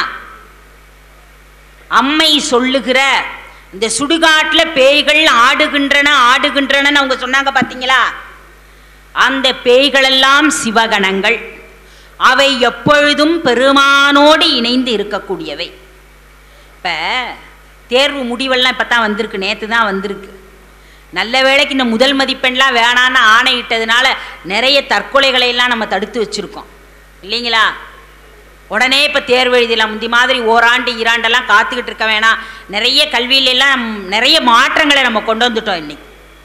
அம்மை சொல்லுகிற இந்த சுடுகாட்டில் பேய்கள் ஆடுகின்றன ஆடுகின்றன அவங்க சொன்னாங்க பார்த்தீங்களா அந்த பேய்களெல்லாம் சிவகணங்கள் அவை எப்பொழுதும் பெருமானோடு இணைந்து இருக்கக்கூடியவை இப்போ தேர்வு முடிவெல்லாம் இப்போ தான் வந்திருக்கு நேற்று தான் வந்திருக்கு நல்ல வேளைக்கு இந்த முதல் மதிப்பெண்லாம் வேணான்னு ஆணையிட்டதுனால நிறைய தற்கொலைகளை எல்லாம் நம்ம தடுத்து வச்சுருக்கோம் இல்லைங்களா உடனே இப்போ தேர்வு எழுதிடலாம் முந்தி மாதிரி ஓராண்டு ஈராண்டெல்லாம் காத்துக்கிட்டு இருக்க வேணாம் நிறைய கல்வியிலெல்லாம் நிறைய மாற்றங்களை நம்ம கொண்டு வந்துட்டோம் இன்னைக்கு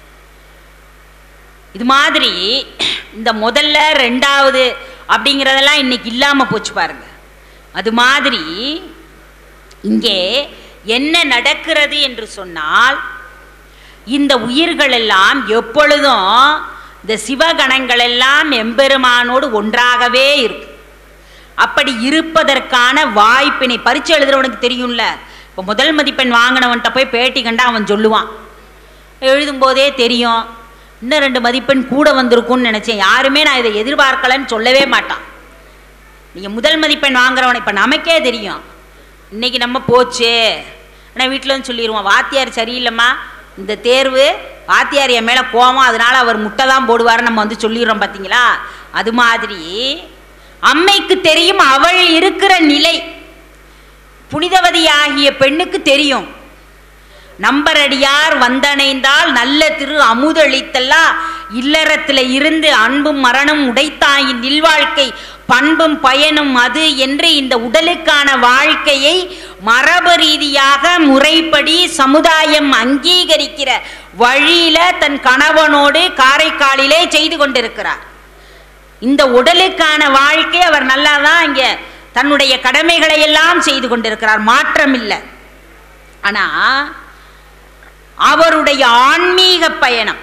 இது மாதிரி இந்த முதல்ல ரெண்டாவது அப்படிங்கிறதெல்லாம் இன்னைக்கு இல்லாமல் போச்சு பாருங்க அது மாதிரி இங்கே என்ன நடக்கிறது என்று சொன்னால் இந்த உயிர்கள் எல்லாம் எப்பொழுதும் இந்த சிவகணங்கள் எல்லாம் எம்பெருமானோடு ஒன்றாகவே இருக்கும் அப்படி இருப்பதற்கான வாய்ப்பினை பரிச்சை எழுதுறவனுக்கு தெரியும்ல இப்போ முதல் மதிப்பெண் வாங்கினவன்கிட்ட போய் பேட்டி கண்டா அவன் சொல்லுவான் எழுதும்போதே தெரியும் இன்னும் ரெண்டு மதிப்பெண் கூட வந்திருக்கும்னு நினச்சேன் யாருமே நான் இதை எதிர்பார்க்கலன்னு சொல்லவே மாட்டான் நீங்கள் முதல் மதிப்பெண் வாங்குறவனை இப்போ நமக்கே தெரியும் இன்னைக்கு நம்ம போச்சு ஆனால் வீட்டில் வந்து சொல்லிடுவோம் வாத்தியார் சரியில்லைம்மா இந்த தேர்வு வாத்தியார் என் மேலே கோவம் அதனால அவர் முட்டை தான் போடுவார் நம்ம வந்து சொல்லிடுறோம் பார்த்தீங்களா அது மாதிரி அம்மைக்கு தெரியும் அவள் இருக்கிற நிலை புனிதவதியாகிய பெண்ணுக்கு தெரியும் நம்பரடியார் வந்தணைந்தால் நல்ல திரு அமுதளித்தல்லா இல்லறத்துல இருந்து அன்பும் மரணம் உடைத்தாயின் நில்வாழ்க்கை பண்பும் பயனும் அது என்று இந்த உடலுக்கான வாழ்க்கையை மரபு ரீதியாக முறைப்படி சமுதாயம் அங்கீகரிக்கிற வழியில தன் கணவனோடு காரைக்காலிலே செய்து கொண்டிருக்கிறார் இந்த உடலுக்கான வாழ்க்கை அவர் நல்லா தான் இங்க தன்னுடைய கடமைகளை எல்லாம் செய்து கொண்டிருக்கிறார் மாற்றம் இல்லை ஆனா அவருடைய ஆன்மீக பயணம்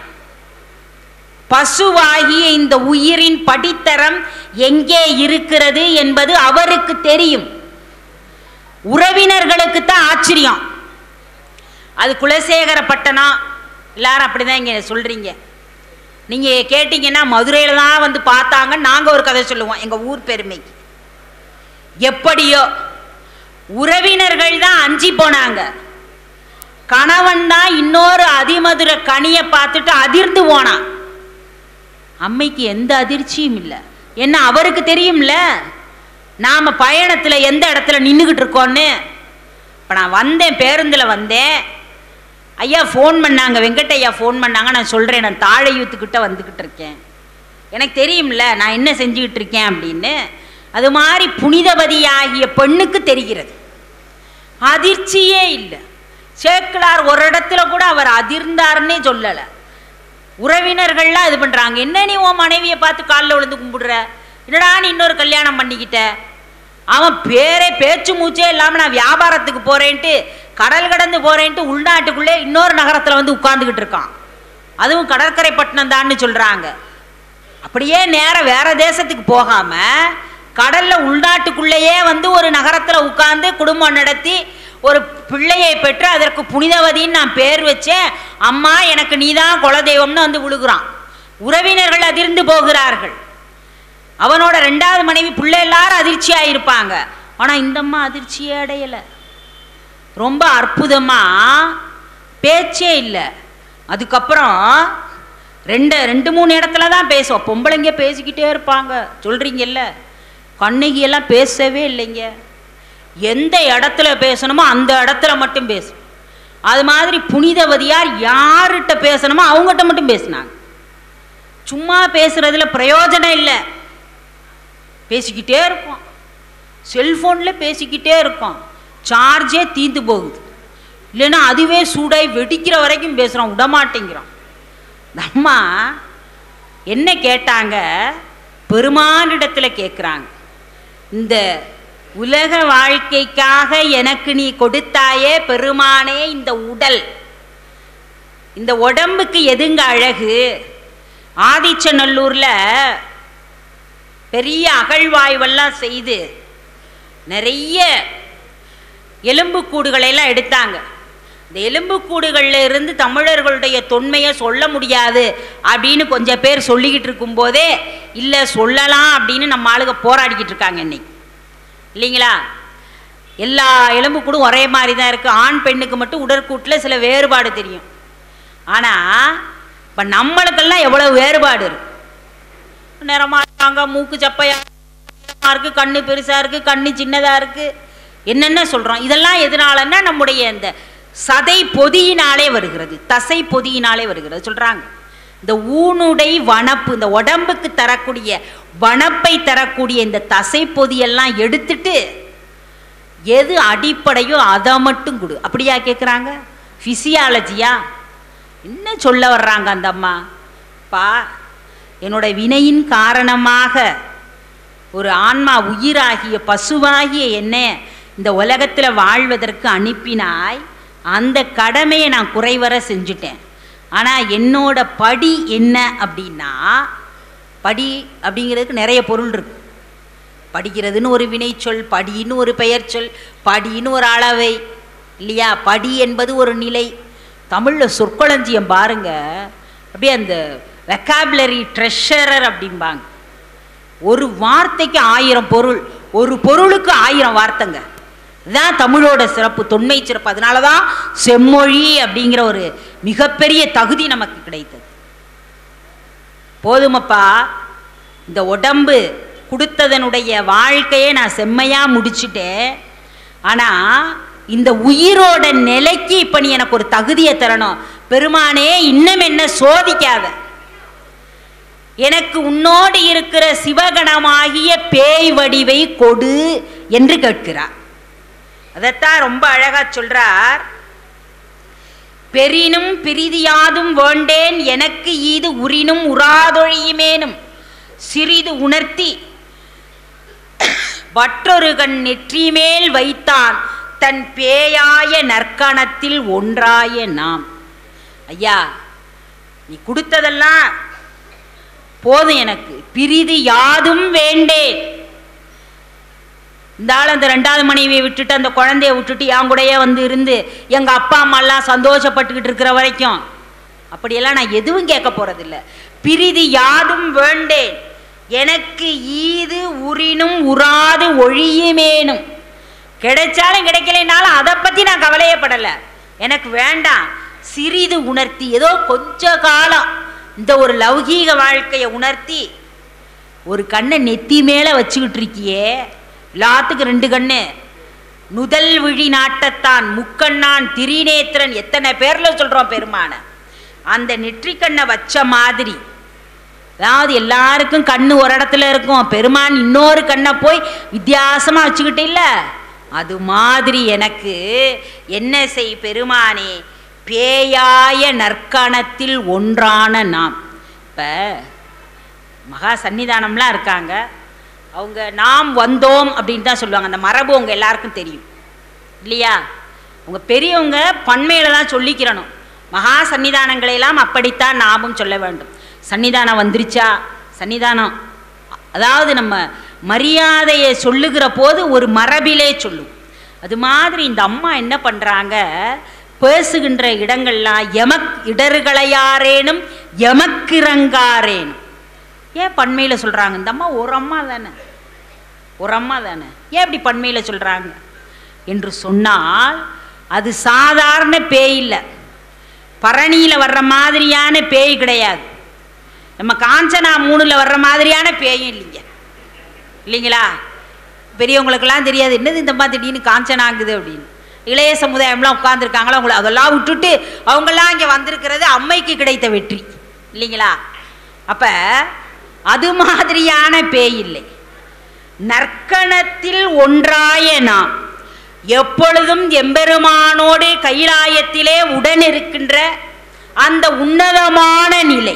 பசுவாகிய இந்த உயிரின் படித்தரம் எங்கே இருக்கிறது என்பது அவருக்கு தெரியும் உறவினர்களுக்கு தான் ஆச்சரியம் அது குலசேகரப்பட்டணம் எல்லாரும் அப்படிதான் இங்க சொல்றீங்க நீங்க கேட்டீங்கன்னா மதுரையில தான் வந்து பார்த்தாங்க நாங்க ஒரு கதை சொல்லுவோம் எங்க ஊர் பெருமைக்கு எப்படியோ உறவினர்கள் தான் அஞ்சி போனாங்க கணவன் தான் இன்னொரு அதிமதுர கனியை பார்த்துட்டு அதிர்ந்து போனான் அம்மைக்கு எந்த அதிர்ச்சியும் இல்லை என்ன அவருக்கு தெரியும்ல நாம பயணத்துல எந்த இடத்துல நின்றுக்கிட்டு இருக்கோன்னு இப்போ நான் வந்தேன் பேருந்தில் வந்தேன் ஐயா ஃபோன் பண்ணாங்க வெங்கட் ஐயா ஃபோன் பண்ணாங்க நான் சொல்கிறேன் நான் தாழையூத்துக்கிட்ட வந்துக்கிட்டு இருக்கேன் எனக்கு தெரியும்ல நான் என்ன செஞ்சுக்கிட்டு இருக்கேன் அப்படின்னு அது மாதிரி புனிதவதியாகிய பெண்ணுக்கு தெரிகிறது அதிர்ச்சியே இல்லை சேக்கிலார் ஒரு இடத்துல கூட அவர் அதிர்ந்தாருன்னே சொல்லலை உறவினர்கள்லாம் இது பண்ணுறாங்க என்ன நீ உன் மனைவியை பார்த்து காலில் விழுந்து கும்பிடுற என்னடா நீ இன்னொரு கல்யாணம் பண்ணிக்கிட்ட அவன் பேரே பேச்சு மூச்சே இல்லாமல் நான் வியாபாரத்துக்கு போகிறேன்ட்டு கடல் கடந்து போகிறேன்ட்டு உள்நாட்டுக்குள்ளே இன்னொரு நகரத்தில் வந்து உட்காந்துக்கிட்டு இருக்கான் அதுவும் கடற்கரை பட்டணம் தான்னு சொல்கிறாங்க அப்படியே நேரம் வேற தேசத்துக்கு போகாமல் கடலில் உள்நாட்டுக்குள்ளேயே வந்து ஒரு நகரத்தில் உட்கார்ந்து குடும்பம் நடத்தி ஒரு பிள்ளையை பெற்று அதற்கு புனிதவதின்னு நான் பேர் வச்சேன் அம்மா எனக்கு நீதான் குலதெய்வம்னு வந்து விழுகிறான் உறவினர்கள் அதிர்ந்து போகிறார்கள் அவனோட ரெண்டாவது மனைவி பிள்ளை எல்லாரும் அதிர்ச்சியாக இருப்பாங்க ஆனால் இந்த அம்மா அதிர்ச்சியே அடையலை ரொம்ப அற்புதமாக பேச்சே இல்லை அதுக்கப்புறம் ரெண்டு ரெண்டு மூணு இடத்துல தான் பேசுவோம் பொம்பளைங்க பேசிக்கிட்டே இருப்பாங்க சொல்கிறீங்கல்ல கண்ணகி எல்லாம் பேசவே இல்லைங்க எந்த இடத்துல பேசணுமோ அந்த இடத்துல மட்டும் பேசும் அது மாதிரி புனிதவதியார் யார்கிட்ட பேசணுமோ அவங்ககிட்ட மட்டும் பேசினாங்க சும்மா பேசுறதுல பிரயோஜனம் இல்லை பேசிக்கிட்டே இருக்கோம் செல்ஃபோனில் பேசிக்கிட்டே இருக்கோம் சார்ஜே தீந்து போகுது இல்லைன்னா அதுவே சூடாய் வெடிக்கிற வரைக்கும் பேசுகிறோம் விடமாட்டேங்கிறோம் இந்த அம்மா என்ன கேட்டாங்க பெருமானிடத்தில் கேட்குறாங்க இந்த உலக வாழ்க்கைக்காக எனக்கு நீ கொடுத்தாயே பெருமானே இந்த உடல் இந்த உடம்புக்கு எதுங்க அழகு ஆதிச்சநல்லூரில் பெரிய அகழ்வாய்வெல்லாம் செய்து நிறைய எலும்புக்கூடுகளை எல்லாம் எடுத்தாங்க இந்த எலும்புக்கூடுகள்ல இருந்து தமிழர்களுடைய தொன்மையை சொல்ல முடியாது அப்படின்னு கொஞ்சம் பேர் சொல்லிக்கிட்டு இருக்கும்போதே இல்லை சொல்லலாம் அப்படின்னு நம்ம ஆளுங்க போராடிக்கிட்டு இருக்காங்க இன்னைக்கு இல்லைங்களா எல்லா எலும்புக்கூடும் ஒரே மாதிரி தான் இருக்குது ஆண் பெண்ணுக்கு மட்டும் உடற்கூட்டில் சில வேறுபாடு தெரியும் ஆனால் இப்போ நம்மளுக்கெல்லாம் எவ்வளோ வேறுபாடு இருக்கு நிறமாக இருக்காங்க மூக்கு சப்பையாக இருக்குது கண்ணு பெருசாக இருக்குது கண்ணு சின்னதாக இருக்குது என்னென்ன சொல்கிறோம் இதெல்லாம் எதனாலன்னா நம்முடைய இந்த சதை பொதியினாலே வருகிறது தசை பொதியினாலே வருகிறது சொல்கிறாங்க இந்த ஊனுடை வனப்பு இந்த உடம்புக்கு தரக்கூடிய வனப்பை தரக்கூடிய இந்த தசை பொதியெல்லாம் எடுத்துட்டு எது அடிப்படையோ அதை மட்டும் கொடு அப்படியா கேட்குறாங்க ஃபிசியாலஜியா என்ன சொல்ல வர்றாங்க அந்த அம்மா பா என்னோட வினையின் காரணமாக ஒரு ஆன்மா உயிராகிய பசுவாகிய என்ன இந்த உலகத்தில் வாழ்வதற்கு அனுப்பினாய் அந்த கடமையை நான் குறைவர செஞ்சுட்டேன் ஆனால் என்னோட படி என்ன அப்படின்னா படி அப்படிங்கிறதுக்கு நிறைய பொருள் இருக்கு படிக்கிறதுன்னு ஒரு வினைச்சொல் படின்னு ஒரு பெயர் சொல் படின்னு ஒரு அளவை இல்லையா படி என்பது ஒரு நிலை தமிழில் சொற்களஞ்சியம் பாருங்க அப்படியே அந்த வெக்காபுலரி ட்ரெஷரர் அப்படிம்பாங்க ஒரு வார்த்தைக்கு ஆயிரம் பொருள் ஒரு பொருளுக்கு ஆயிரம் வார்த்தைங்க இதுதான் தமிழோட சிறப்பு தொன்மை சிறப்பு அதனால தான் செம்மொழி அப்படிங்கிற ஒரு மிகப்பெரிய தகுதி நமக்கு கிடைத்தது போதுமப்பா இந்த உடம்பு கொடுத்ததனுடைய வாழ்க்கையை நான் செம்மையா முடிச்சிட்டேன் ஆனா இந்த உயிரோட நிலைக்கு இப்ப நீ எனக்கு ஒரு தகுதியை தரணும் பெருமானே இன்னும் என்ன சோதிக்காத எனக்கு உன்னோடு இருக்கிற சிவகணமாகிய பேய் வடிவை கொடு என்று கேட்கிறார் அதைத்தான் ரொம்ப அழகா சொல்றார் பெரினும் பிரிதியாதும் வேண்டேன் எனக்கு ஈது உரினும் உறாதொழியுமேனும் சிறிது உணர்த்தி வற்றொரு கண் நெற்றி மேல் வைத்தான் தன் பேயாய நற்கணத்தில் ஒன்றாய நாம் ஐயா நீ கொடுத்ததெல்லாம் போதும் எனக்கு பிரிது யாதும் வேண்டேன் இந்த ஆள் அந்த ரெண்டாவது மனைவியை விட்டுட்டு அந்த குழந்தைய விட்டுட்டு என் கூடயே வந்து இருந்து எங்கள் அப்பா அம்மாலாம் சந்தோஷப்பட்டுக்கிட்டு இருக்கிற வரைக்கும் அப்படியெல்லாம் நான் எதுவும் கேட்க போறதில்ல பிரிதி யாதும் வேண்டேன் எனக்கு ஈது உரினும் உறாது ஒழியுமேனும் கிடைச்சாலும் கிடைக்கலைனாலும் அதை பற்றி நான் கவலையப்படலை எனக்கு வேண்டாம் சிறிது உணர்த்தி ஏதோ கொஞ்ச காலம் இந்த ஒரு லௌகீக வாழ்க்கையை உணர்த்தி ஒரு கண்ணை நெத்தி மேலே வச்சுக்கிட்டு இருக்கியே எல்லாத்துக்கும் ரெண்டு கண்ணு நுதல் விழி நாட்டத்தான் முக்கண்ணான் திரிநேத்திரன் எத்தனை பேர்ல சொல்றோம் பெருமான அந்த நெற்றிக்கண்ணை வச்ச மாதிரி அதாவது எல்லாருக்கும் கண்ணு ஒரு இடத்துல இருக்கும் பெருமான் இன்னொரு கண்ணை போய் வித்தியாசமா வச்சுக்கிட்டு இல்ல அது மாதிரி எனக்கு என்ன செய் பெருமானே பேயாய நற்கணத்தில் ஒன்றான நாம் இப்ப மகா சன்னிதானம்லாம் இருக்காங்க அவங்க நாம் வந்தோம் அப்படின்னு தான் சொல்லுவாங்க அந்த மரபு உங்க எல்லாருக்கும் தெரியும் இல்லையா உங்க பெரியவங்க பண்மையில தான் சொல்லிக்கிறணும் மகா சன்னிதானங்களை எல்லாம் அப்படித்தான் நாமும் சொல்ல வேண்டும் சன்னிதானம் வந்துருச்சா சன்னிதானம் அதாவது நம்ம மரியாதையை சொல்லுகிற போது ஒரு மரபிலே சொல்லும் அது மாதிரி இந்த அம்மா என்ன பண்றாங்க பேசுகின்ற இடங்கள்லாம் எமக் இடர்களையாரேனும் எமக்கிறங்காரேனும் ஏன் பண்மையில் சொல்கிறாங்க இந்த அம்மா ஒரு அம்மா தானே ஒரு அம்மா தானே ஏன் இப்படி பண்மையில் சொல்கிறாங்க என்று சொன்னால் அது சாதாரண பேய் இல்லை பரணியில் வர்ற மாதிரியான பேய் கிடையாது நம்ம காஞ்சனா மூணில் வர்ற மாதிரியான பேயும் இல்லைங்க இல்லைங்களா பெரியவங்களுக்கெல்லாம் தெரியாது என்னது இந்த மாதிரி திடீர்னு காஞ்சனாங்குது அப்படின்னு இளைய சமுதாயம்லாம் உட்காந்துருக்காங்களோ அவங்கள அதெல்லாம் விட்டுட்டு அவங்கெல்லாம் இங்கே வந்திருக்கிறது அம்மைக்கு கிடைத்த வெற்றி இல்லைங்களா அப்போ அது மாதிரியான பேய் இல்லை நற்கணத்தில் ஒன்றாய நாம் எப்பொழுதும் எம்பெருமானோடு கைலாயத்திலே உடன் இருக்கின்ற அந்த உன்னதமான நிலை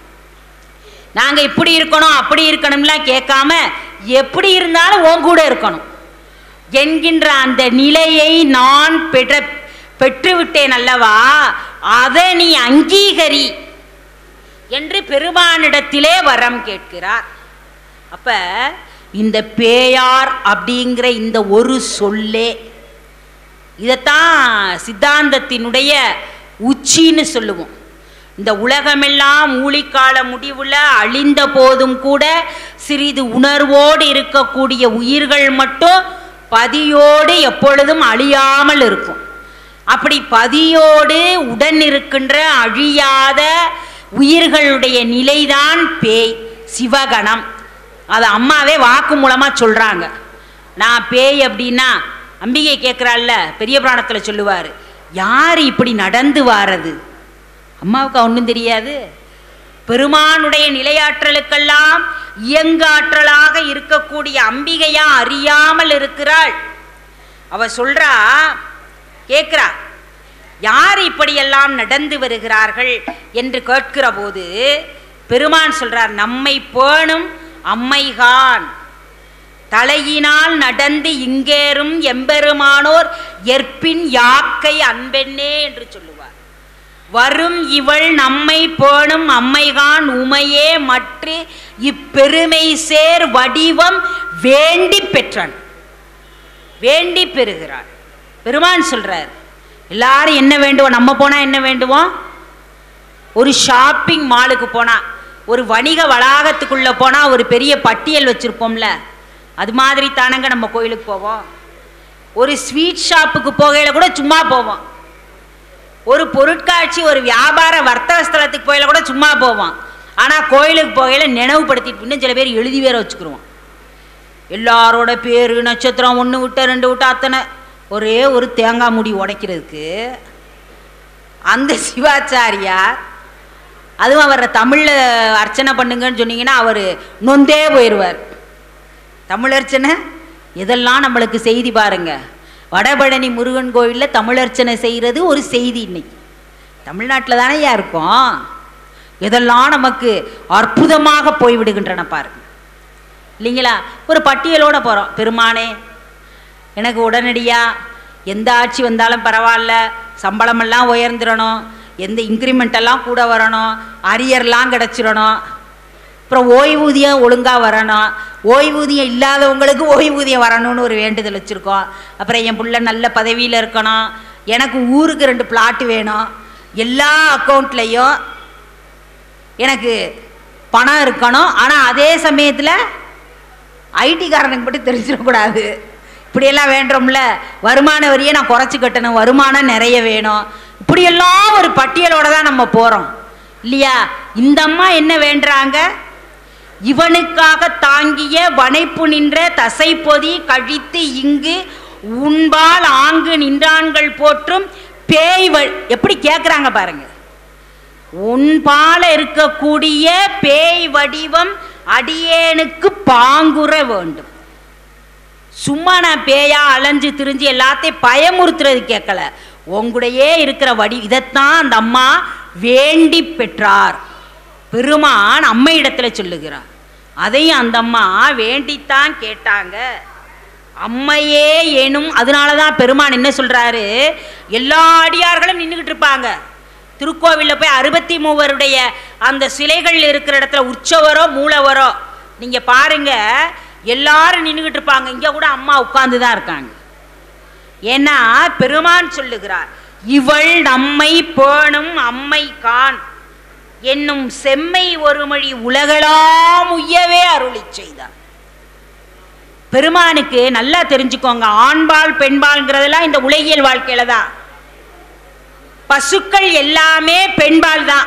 நாங்க இப்படி இருக்கணும் அப்படி இருக்கணும்லாம் கேட்காம எப்படி இருந்தாலும் உன் கூட இருக்கணும் என்கின்ற அந்த நிலையை நான் பெற்ற பெற்றுவிட்டேன் அல்லவா அதை நீ அங்கீகரி என்று பெருமானிடத்திலே வரம் கேட்கிறார் அப்ப இந்த பேயார் அப்படிங்கிற இந்த ஒரு சொல்லே இதைத்தான் சித்தாந்தத்தினுடைய உச்சின்னு சொல்லுவோம் இந்த உலகமெல்லாம் ஊழிக்கால முடிவுல அழிந்த போதும் கூட சிறிது உணர்வோடு இருக்கக்கூடிய உயிர்கள் மட்டும் பதியோடு எப்பொழுதும் அழியாமல் இருக்கும் அப்படி பதியோடு உடன் இருக்கின்ற அழியாத உயிர்களுடைய நிலைதான் பேய் சிவகணம் அதை அம்மாவே வாக்கு மூலமா சொல்றாங்க நான் பேய் அப்படின்னா அம்பிகை கேட்குறாள்ல பெரிய புராணத்தில் சொல்லுவார் யார் இப்படி நடந்து வாரது அம்மாவுக்கு ஒன்றும் தெரியாது பெருமானுடைய நிலையாற்றலுக்கெல்லாம் இயங்காற்றலாக இருக்கக்கூடிய அம்பிகையா அறியாமல் இருக்கிறாள் அவ சொல்றா கேட்கிறா யார் இப்படியெல்லாம் நடந்து வருகிறார்கள் என்று கேட்கிற போது பெருமான் சொல்றார் நம்மை பேணும் அம்மைகான் தலையினால் நடந்து இங்கேறும் எம்பெருமானோர் எற்பின் யாக்கை அன்பெண்ணே என்று சொல்லுவார் வரும் இவள் நம்மை பேணும் அம்மைகான் உமையே மற்ற இப்பெருமை சேர் வடிவம் வேண்டி பெற்றான் வேண்டி பெறுகிறாள் பெருமான் சொல்றார் எல்லாரும் என்ன வேண்டுவோம் நம்ம போனா என்ன வேண்டுவோம் ஒரு ஷாப்பிங் மாலுக்கு போனா ஒரு வணிக வளாகத்துக்குள்ள போனா ஒரு பெரிய பட்டியல் வச்சிருப்போம்ல அது மாதிரி தானங்க நம்ம கோயிலுக்கு போவோம் ஒரு ஸ்வீட் ஷாப்புக்கு போகையில கூட சும்மா போவோம் ஒரு பொருட்காட்சி ஒரு வியாபார வர்த்தக ஸ்தலத்துக்கு போகையில கூட சும்மா போவோம் ஆனால் கோயிலுக்கு போகையில நினைவுபடுத்திட்டு இன்னும் சில பேர் எழுதி வேற வச்சுக்கிருவோம் எல்லாரோட பேர் நட்சத்திரம் ஒன்று விட்ட ரெண்டு விட்ட அத்தனை ஒரே ஒரு தேங்காய் முடி உடைக்கிறதுக்கு அந்த சிவாச்சாரியார் அதுவும் அவரை தமிழில் அர்ச்சனை பண்ணுங்கன்னு சொன்னீங்கன்னா அவர் நொந்தே போயிடுவார் தமிழர்ச்சனை இதெல்லாம் நம்மளுக்கு செய்தி பாருங்க வடபழனி முருகன் கோயிலில் தமிழர்ச்சனை செய்கிறது ஒரு செய்தி இன்னைக்கு தமிழ்நாட்டில் தானேயா இருக்கோம் இதெல்லாம் நமக்கு அற்புதமாக போய்விடுகின்றன பாருங்க இல்லைங்களா ஒரு பட்டியலோட போகிறோம் பெருமானே எனக்கு உடனடியாக எந்த ஆட்சி வந்தாலும் பரவாயில்ல சம்பளமெல்லாம் உயர்ந்துடணும் எந்த இன்க்ரிமெண்ட் எல்லாம் கூட வரணும் அரியர்லாம் கிடச்சிடணும் அப்புறம் ஓய்வூதியம் ஒழுங்காக வரணும் ஓய்வூதியம் இல்லாதவங்களுக்கு ஓய்வூதியம் வரணும்னு ஒரு வேண்டுதல் வச்சுருக்கோம் அப்புறம் என் புள்ள நல்ல பதவியில் இருக்கணும் எனக்கு ஊருக்கு ரெண்டு பிளாட் வேணும் எல்லா அக்கௌண்ட்லேயும் எனக்கு பணம் இருக்கணும் ஆனால் அதே சமயத்தில் ஐடிக்காரனுக்கு மட்டும் தெரிஞ்சிடக்கூடாது இப்படியெல்லாம் வேண்டும்ல வருமான வரியை நான் குறைச்சி கட்டணும் வருமானம் நிறைய வேணும் இப்படியெல்லாம் ஒரு பட்டியலோட தான் நம்ம போகிறோம் இல்லையா இந்த அம்மா என்ன வேண்டுறாங்க இவனுக்காக தாங்கிய வனைப்பு நின்ற தசைப்பொதி கழித்து இங்கு உண்பால் ஆங்கு நின்றான்கள் போற்றும் பேய் வ- எப்படி கேட்குறாங்க பாருங்க உன்பால இருக்கக்கூடிய பேய் வடிவம் அடியேனுக்கு பாங்குற வேண்டும் சும்மா நான் பேயா அலைஞ்சு திரிஞ்சு எல்லாத்தையும் பயமுறுத்துறது கேட்கல உங்களுடையே இருக்கிற வடி இதைத்தான் அந்த அம்மா வேண்டி பெற்றார் பெருமான் அம்மையிடத்துல சொல்லுகிறார் அதையும் அந்த அம்மா வேண்டித்தான் கேட்டாங்க அம்மையே எனும் அதனால தான் பெருமான் என்ன சொல்றாரு எல்லா அடியார்களும் நின்றுக்கிட்டு இருப்பாங்க திருக்கோவிலில் போய் அறுபத்தி மூவருடைய அந்த சிலைகள் இருக்கிற இடத்துல உற்சவரோ மூலவரோ நீங்க பாருங்க எல்லாரும் நின்றுக்கிட்டு இருப்பாங்க இங்க கூட அம்மா உட்கார்ந்து தான் இருக்காங்க ஏன்னா பெருமான் சொல்லுகிறார் இவள் நம்மை பேணும் அம்மை கான் என்னும் செம்மை ஒருமொழி உலகளாம் உய்யவே அருளிச் செய்தார் பெருமானுக்கு நல்லா தெரிஞ்சுக்கோங்க ஆண்பால் பெண்பால்ங்கிறதெல்லாம் இந்த உலகியல் வாழ்க்கையில தான் பசுக்கள் எல்லாமே பெண்பால் தான்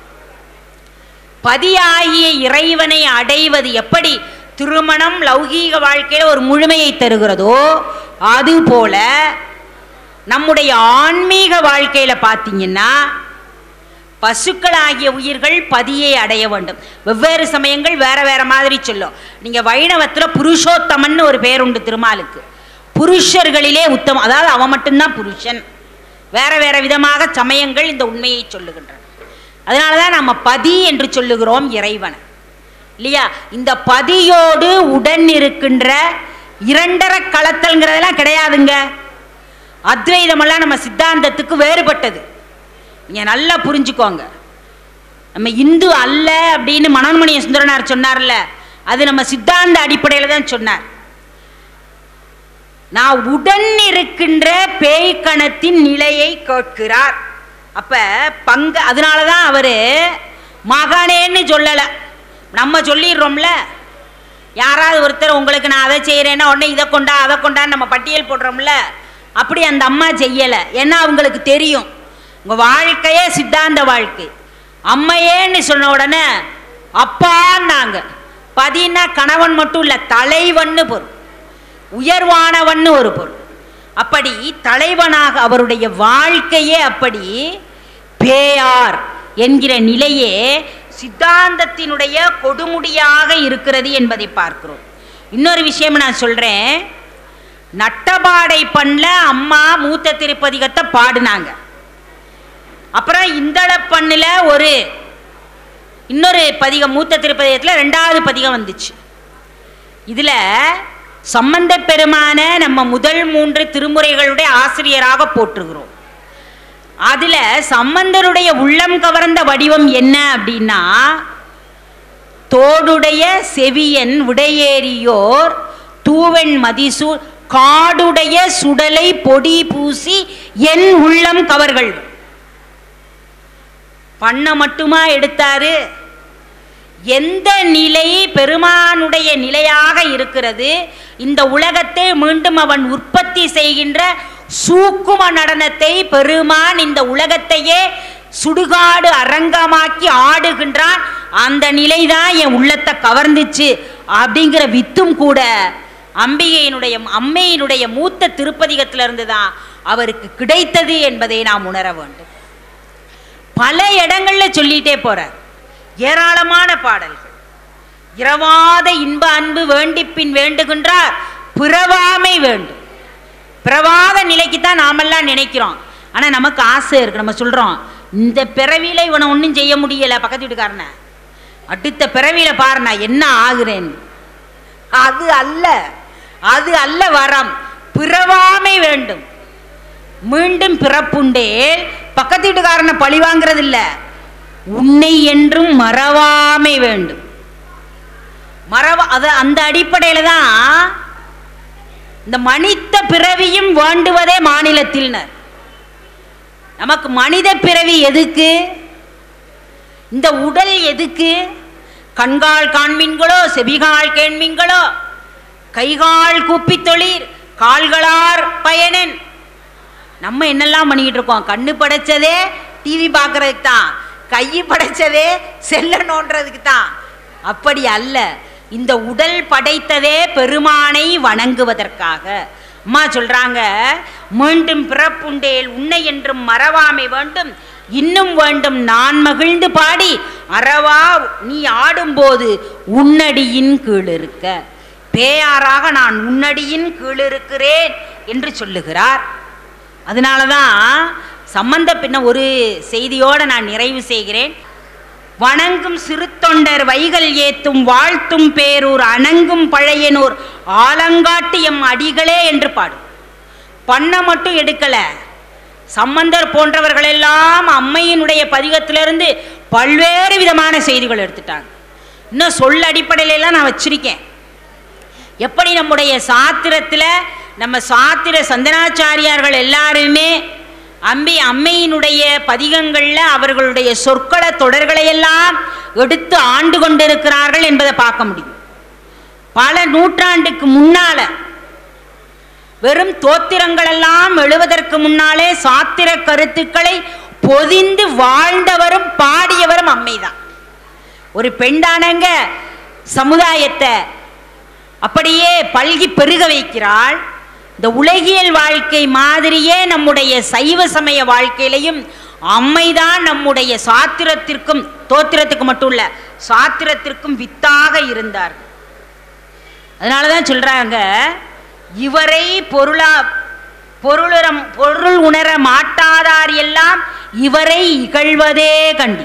பதியாகிய இறைவனை அடைவது எப்படி திருமணம் லௌகீக வாழ்க்கையில ஒரு முழுமையை தருகிறதோ அதுபோல நம்முடைய ஆன்மீக வாழ்க்கையில பார்த்தீங்கன்னா பசுக்களாகிய உயிர்கள் பதியை அடைய வேண்டும் வெவ்வேறு சமயங்கள் வேற வேற மாதிரி சொல்லும் நீங்க வைணவத்துல புருஷோத்தமன்னு ஒரு பேர் உண்டு திருமாலுக்கு புருஷர்களிலே உத்தமம் அதாவது அவன் மட்டும்தான் புருஷன் வேற வேற விதமாக சமயங்கள் இந்த உண்மையை சொல்லுகின்றன அதனால தான் நம்ம பதி என்று சொல்லுகிறோம் இறைவனை இல்லையா இந்த பதியோடு உடன் இருக்கின்ற இரண்டர கலத்தல்ங்கிறதெல்லாம் கிடையாதுங்க அத்வைதமெல்லாம் நம்ம சித்தாந்தத்துக்கு வேறுபட்டது நீங்க நல்லா புரிஞ்சுக்கோங்க நம்ம இந்து அல்ல அப்படின்னு மனோன்மணிய சுந்தரனார் சொன்னார்ல அது நம்ம சித்தாந்த அடிப்படையில் தான் சொன்னார் நான் உடன் இருக்கின்ற பேய்க்கணத்தின் நிலையை கேட்கிறார் அப்ப பங்கு அதனால தான் அவரு மகனேன்னு சொல்லலை நம்ம சொல்லிடுறோம்ல யாராவது ஒருத்தர் உங்களுக்கு நான் அதை செய்கிறேன்னா உடனே இதை கொண்டா அதை கொண்டான்னு நம்ம பட்டியல் போடுறோம்ல அப்படி அந்த அம்மா செய்யலை ஏன்னா அவங்களுக்கு தெரியும் உங்கள் வாழ்க்கையே சித்தாந்த வாழ்க்கை அம்மையேன்னு சொன்ன உடனே அப்பான்னாங்க பதினா கணவன் மட்டும் இல்லை தலைவன்னு பொருள் உயர்வானவன்னு ஒரு பொருள் அப்படி தலைவனாக அவருடைய வாழ்க்கையே அப்படி பேயார் என்கிற நிலையே சித்தாந்தத்தினுடைய கொடுமுடியாக இருக்கிறது என்பதை பார்க்கிறோம் இன்னொரு விஷயம் நான் சொல்றேன் நட்டபாடை பண்ணல அம்மா மூத்த திருப்பதிகத்தை பாடினாங்க அப்புறம் இந்தள பண்ணில் ஒரு இன்னொரு பதிகம் மூத்த திருப்பதிகத்தில் ரெண்டாவது பதிகம் வந்துச்சு இதில் சம்பந்த பெருமான நம்ம முதல் மூன்று திருமுறைகளுடைய ஆசிரியராக போற்றுகிறோம் அதில் சம்பந்தருடைய உள்ளம் கவர்ந்த வடிவம் என்ன அப்படின்னா தோடுடைய செவியன் உடையேறியோர் தூவெண் மதிசூ காடுடைய சுடலை பொடி பூசி என் உள்ளம் கவர்கள் பண்ண மட்டுமா எடுத்தாரு எந்த நிலை பெருமானுடைய நிலையாக இருக்கிறது இந்த உலகத்தை மீண்டும் அவன் உற்பத்தி செய்கின்ற சூக்கும நடனத்தை பெருமான் இந்த உலகத்தையே சுடுகாடு அரங்கமாக்கி ஆடுகின்றான் அந்த நிலைதான் என் உள்ளத்தை கவர்ந்துச்சு அப்படிங்கிற வித்தும் கூட அம்பிகையினுடைய அம்மையினுடைய மூத்த திருப்பதிகத்திலிருந்து தான் அவருக்கு கிடைத்தது என்பதை நாம் உணர வேண்டும் பல இடங்கள்ல சொல்லிட்டே போறார் ஏராளமான பாடல்கள் இரவாத இன்ப அன்பு வேண்டிப்பின் வேண்டுகின்றார் பிறவாமை வேண்டும் பிறவாத நிலைக்கு தான் நாமெல்லாம் நினைக்கிறோம் ஆனா நமக்கு ஆசை இருக்கு நம்ம சொல்றோம் இந்த பிறவியில இவனை ஒன்றும் செய்ய முடியல பக்கத்து வீட்டுக்காரனை அடுத்த பிறவியில பாரு நான் என்ன ஆகுறேன் அது அல்ல அது அல்ல வரம் பிறவாமை வேண்டும் மீண்டும் பிறப்புண்டேல் பக்கத்து வீட்டுக்காரனை பழி வாங்குறது இல்ல உன்னை என்றும் மறவாமை வேண்டும் மறவா அது அந்த அடிப்படையில தான் இந்த மனித பிறவியும் வேண்டுவதே மாநிலத்தில்னர் நமக்கு மனித பிறவி எதுக்கு இந்த உடல் எதுக்கு கண்கால் காண்மீன்களோ செவிகால் கேண்மீன்களோ கைகால் கூப்பி தொழிர் கால்களார் பயனன் நம்ம என்னெல்லாம் பண்ணிக்கிட்டு இருக்கோம் கண்ணு படைச்சதே டிவி பார்க்கறதுக்கு தான் கை படைச்சதே செல்ல நோண்டுறதுக்கு தான் அப்படி அல்ல இந்த உடல் படைத்ததே பெருமானை வணங்குவதற்காக அம்மா சொல்றாங்க மீண்டும் பிறப்புண்டேல் உன்னை என்றும் மறவாமை வேண்டும் இன்னும் வேண்டும் நான் மகிழ்ந்து பாடி அறவா நீ ஆடும்போது உன்னடியின் கீழ் இருக்க பேயாராக நான் உன்னடியின் கீழ் இருக்கிறேன் என்று சொல்லுகிறார் அதனால தான் சம்பந்த பின்ன ஒரு செய்தியோடு நான் நிறைவு செய்கிறேன் வணங்கும் சிறு தொண்டர் வைகள் ஏத்தும் வாழ்த்தும் பேரூர் அணங்கும் பழையனூர் ஆலங்காட்டு எம் அடிகளே என்று பாடும் பண்ண மட்டும் எடுக்கல சம்பந்தர் போன்றவர்களெல்லாம் அம்மையினுடைய பதிகத்திலிருந்து பல்வேறு விதமான செய்திகள் எடுத்துட்டாங்க இன்னும் சொல் அடிப்படையில எல்லாம் நான் வச்சிருக்கேன் எப்படி நம்முடைய சாத்திரத்தில் நம்ம சாத்திர சந்தனாச்சாரியார்கள் எல்லாருமே அம்பி அம்மையினுடைய பதிகங்களில் அவர்களுடைய சொற்கள தொடர்களை எல்லாம் எடுத்து ஆண்டு கொண்டிருக்கிறார்கள் என்பதை பார்க்க முடியும் பல நூற்றாண்டுக்கு முன்னால வெறும் தோத்திரங்களெல்லாம் எழுவதற்கு முன்னாலே சாத்திர கருத்துக்களை பொதிந்து வாழ்ந்தவரும் பாடியவரும் அம்மைதான் ஒரு பெண்டானங்க சமுதாயத்தை அப்படியே பல்கி பெருக வைக்கிறாள் இந்த உலகியல் வாழ்க்கை மாதிரியே நம்முடைய சைவ சமய வாழ்க்கையிலையும் அம்மைதான் நம்முடைய சாத்திரத்திற்கும் தோத்திரத்துக்கு மட்டும் இல்ல சாத்திரத்திற்கும் வித்தாக இருந்தார் அதனால தான் சொல்றாங்க இவரை பொருளா பொருளுரம் பொருள் உணர மாட்டாதார் எல்லாம் இவரை இகழ்வதே கண்டி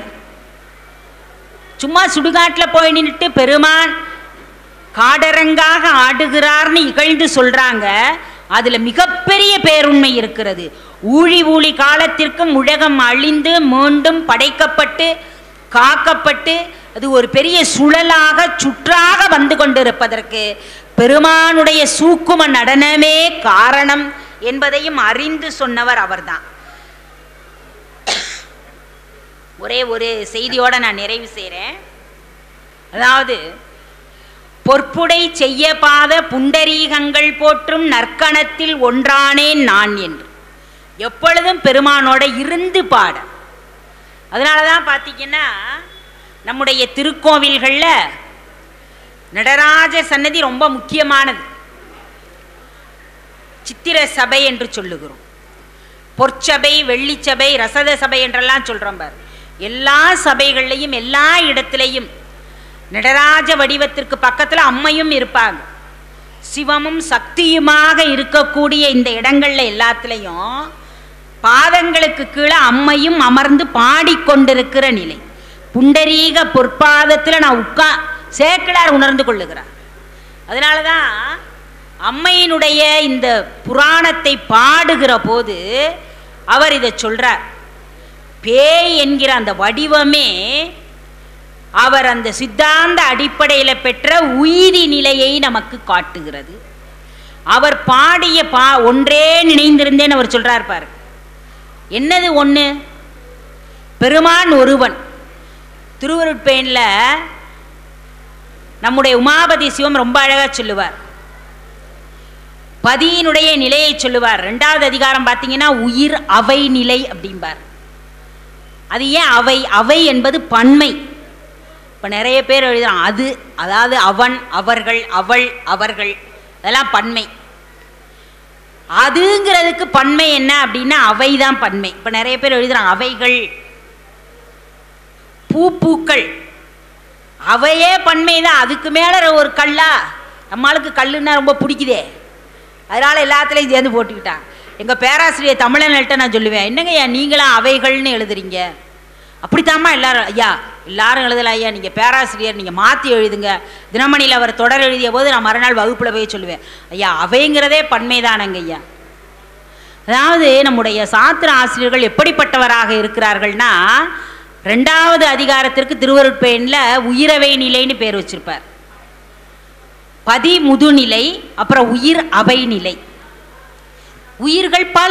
சும்மா சுடுகாட்டில் போய் நின்றுட்டு பெருமான் காடரங்காக ஆடுகிறார்னு இகழ்ந்து சொல்றாங்க அதுல மிகப்பெரிய பேருண்மை இருக்கிறது ஊழி ஊழி காலத்திற்கும் உலகம் அழிந்து மீண்டும் படைக்கப்பட்டு காக்கப்பட்டு அது ஒரு பெரிய சுழலாக சுற்றாக வந்து கொண்டிருப்பதற்கு பெருமானுடைய சூக்கும நடனமே காரணம் என்பதையும் அறிந்து சொன்னவர் அவர்தான் ஒரே ஒரு செய்தியோட நான் நிறைவு செய்கிறேன் அதாவது பொற்புடை செய்ய பாத புண்டரீகங்கள் போற்றும் நற்கணத்தில் ஒன்றானேன் நான் என்று எப்பொழுதும் பெருமானோட இருந்து பாட அதனால தான் பார்த்தீங்கன்னா நம்முடைய திருக்கோவில்களில் நடராஜ சன்னதி ரொம்ப முக்கியமானது சித்திர சபை என்று சொல்லுகிறோம் பொற்சபை வெள்ளிச்சபை ரசத சபை என்றெல்லாம் சொல்கிறோம் பார் எல்லா சபைகள்லையும் எல்லா இடத்துலையும் நடராஜ வடிவத்திற்கு பக்கத்தில் அம்மையும் இருப்பாங்க சிவமும் சக்தியுமாக இருக்கக்கூடிய இந்த இடங்கள்ல எல்லாத்துலேயும் பாதங்களுக்கு கீழே அம்மையும் அமர்ந்து பாடிக்கொண்டிருக்கிற நிலை புண்டரீக பொற்பாதத்தில் நான் உட்கா சேக்கிழார் உணர்ந்து கொள்ளுகிறார் அதனால தான் அம்மையினுடைய இந்த புராணத்தை பாடுகிற போது அவர் இதை சொல்றார் பேய் என்கிற அந்த வடிவமே அவர் அந்த சித்தாந்த அடிப்படையில் பெற்ற உயிரி நிலையை நமக்கு காட்டுகிறது அவர் பாடிய பா ஒன்றே நினைந்திருந்தேன்னு அவர் சொல்றார் பாரு என்னது ஒன்று பெருமான் ஒருவன் திருவருட்பயனில் நம்முடைய உமாபதி சிவம் ரொம்ப அழகா சொல்லுவார் பதியினுடைய நிலையை சொல்லுவார் ரெண்டாவது அதிகாரம் பார்த்தீங்கன்னா உயிர் அவை நிலை அப்படிம்பார் அது ஏன் அவை அவை என்பது பன்மை இப்போ நிறைய பேர் எழுதுறான் அது அதாவது அவன் அவர்கள் அவள் அவர்கள் அதெல்லாம் பன்மை அதுங்கிறதுக்கு பன்மை என்ன அப்படின்னா அவை தான் பன்மை இப்போ நிறைய பேர் எழுதுறாங்க அவைகள் பூ பூக்கள் அவையே பன்மை தான் அதுக்கு மேலே ஒரு கல்லா நம்மளுக்கு கல்லுன்னா ரொம்ப பிடிக்குதே அதனால் எல்லாத்துலேயும் சேர்ந்து போட்டுக்கிட்டான் எங்கள் பேராசிரியர் தமிழன்கிட்ட நான் சொல்லுவேன் என்னங்க ஐயா நீங்களாம் அவைகள்னு எழுதுறீங்க அப்படித்தாம்மா எல்லாரும் ஐயா எல்லாரும் எழுதல ஐயா நீங்கள் பேராசிரியர் நீங்கள் மாற்றி எழுதுங்க தினமணியில் அவர் தொடர் எழுதிய போது நான் மறுநாள் வகுப்பில் போய் சொல்லுவேன் ஐயா அவைங்கிறதே பன்மை தானங்க ஐயா அதாவது நம்முடைய சாத்திர ஆசிரியர்கள் எப்படிப்பட்டவராக இருக்கிறார்கள்னா ரெண்டாவது அதிகாரத்திற்கு திருவருட்பெயனில் உயிரவை நிலைன்னு பேர் வச்சிருப்பார் பதி முதுநிலை அப்புறம் உயிர் அவை நிலை உயிர்கள் பல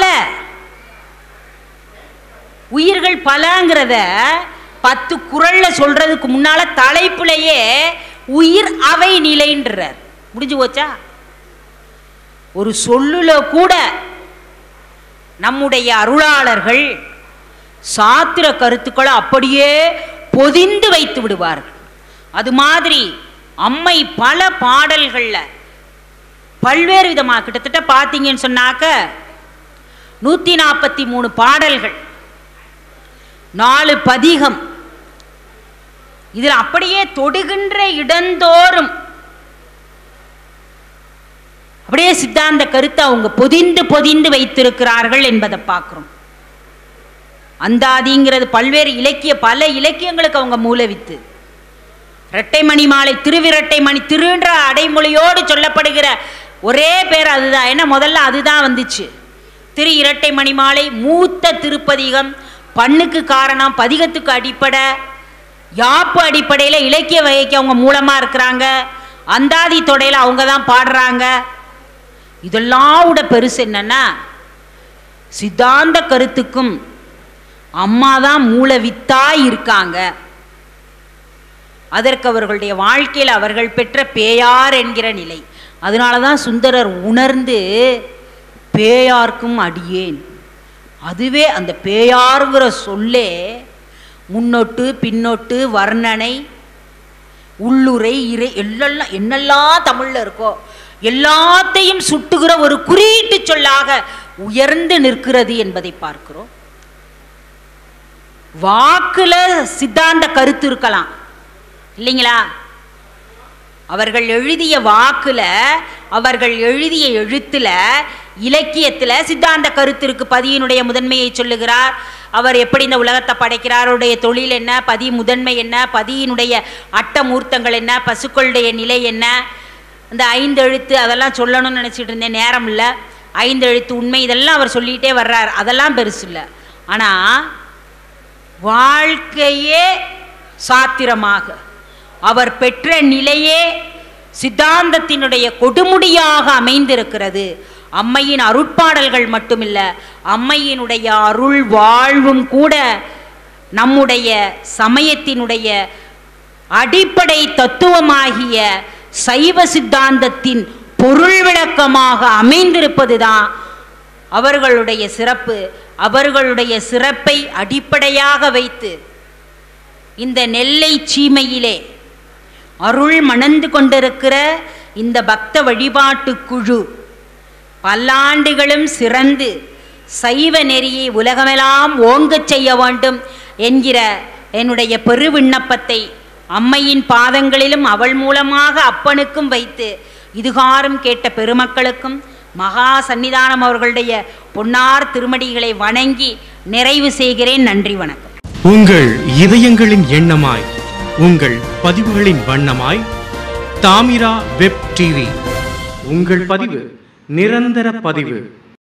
உயிர்கள் பலங்கிறத பத்து குரல்ல சொல்றதுக்கு முன்னால தலைப்புலையே உயிர் அவை நிலைன்றார் முடிஞ்சு போச்சா ஒரு சொல்லுல கூட நம்முடைய அருளாளர்கள் சாத்திர கருத்துக்களை அப்படியே பொதிந்து வைத்து விடுவார்கள் அது மாதிரி அம்மை பல பாடல்கள்ல பல்வேறு விதமாக கிட்டத்தட்ட பார்த்தீங்கன்னு சொன்னாக்க நூற்றி நாற்பத்தி மூணு பாடல்கள் நாலு பதிகம் இதில் அப்படியே தொடுகின்ற இடந்தோறும் அப்படியே சித்தாந்த கருத்தை அவங்க பொதிந்து பொதிந்து வைத்திருக்கிறார்கள் என்பதை பார்க்குறோம் அந்தாதிங்கிறது பல்வேறு இலக்கிய பல இலக்கியங்களுக்கு அவங்க மூலவித்து இரட்டை மணி மாலை திருவிரட்டை மணி திருன்ற அடைமொழியோடு சொல்லப்படுகிற ஒரே பேர் அதுதான் ஏன்னா முதல்ல அதுதான் வந்துச்சு திரு இரட்டை மணி மாலை மூத்த திருப்பதிகம் பண்ணுக்கு காரணம் பதிகத்துக்கு அடிப்படை யாப்பு அடிப்படையில் இலக்கிய வகைக்கு அவங்க மூலமாக இருக்கிறாங்க அந்தாதி தொடையில் அவங்க தான் பாடுறாங்க இதெல்லாம் விட பெருசு என்னன்னா சித்தாந்த கருத்துக்கும் அம்மா தான் மூலவித்தாய் இருக்காங்க அதற்கு அவர்களுடைய வாழ்க்கையில் அவர்கள் பெற்ற பேயார் என்கிற நிலை அதனால தான் சுந்தரர் உணர்ந்து பேயார்க்கும் அடியேன் அதுவே அந்த பேயாருங்கிற சொல்லே முன்னொட்டு பின்னொட்டு வர்ணனை உள்ளுரை இறை எல்லாம் என்னெல்லாம் தமிழில் இருக்கோ எல்லாத்தையும் சுட்டுகிற ஒரு குறியீட்டு சொல்லாக உயர்ந்து நிற்கிறது என்பதை பார்க்கிறோம் வாக்குல சித்தாந்த கருத்து இருக்கலாம் இல்லைங்களா அவர்கள் எழுதிய வாக்குல அவர்கள் எழுதிய எழுத்துல இலக்கியத்துல சித்தாந்த கருத்து இருக்கு பதியினுடைய முதன்மையை சொல்லுகிறார் அவர் எப்படி இந்த உலகத்தை படைக்கிறார் அவருடைய தொழில் என்ன பதி முதன்மை என்ன பதியினுடைய அட்டமூர்த்தங்கள் என்ன பசுக்களுடைய நிலை என்ன இந்த ஐந்து எழுத்து அதெல்லாம் சொல்லணும்னு நினச்சிட்டு இருந்தேன் நேரம் இல்லை ஐந்து எழுத்து உண்மை இதெல்லாம் அவர் சொல்லிகிட்டே வர்றார் அதெல்லாம் பெருசு இல்லை ஆனால் வாழ்க்கையே சாத்திரமாக அவர் பெற்ற நிலையே சித்தாந்தத்தினுடைய கொடுமுடியாக அமைந்திருக்கிறது அம்மையின் அருட்பாடல்கள் மட்டுமில்ல அம்மையினுடைய அருள் வாழ்வும் கூட நம்முடைய சமயத்தினுடைய அடிப்படை தத்துவமாகிய சைவ சித்தாந்தத்தின் பொருள் விளக்கமாக அமைந்திருப்பதுதான் அவர்களுடைய சிறப்பு அவர்களுடைய சிறப்பை அடிப்படையாக வைத்து இந்த நெல்லை சீமையிலே அருள் மணந்து கொண்டிருக்கிற இந்த பக்த வழிபாட்டு குழு பல்லாண்டுகளும் சிறந்து சைவ நெறியை உலகமெல்லாம் ஓங்கச் செய்ய வேண்டும் என்கிற என்னுடைய பெரு விண்ணப்பத்தை அம்மையின் பாதங்களிலும் அவள் மூலமாக அப்பனுக்கும் வைத்து இதுகாரும் கேட்ட பெருமக்களுக்கும் மகா சன்னிதானம் அவர்களுடைய பொன்னார் திருமடிகளை வணங்கி நிறைவு செய்கிறேன் நன்றி வணக்கம் உங்கள் இதயங்களின் எண்ணமாய் உங்கள் பதிவுகளின் வண்ணமாய் தாமிரா வெப் டிவி உங்கள் பதிவு நிரந்தர பதிவு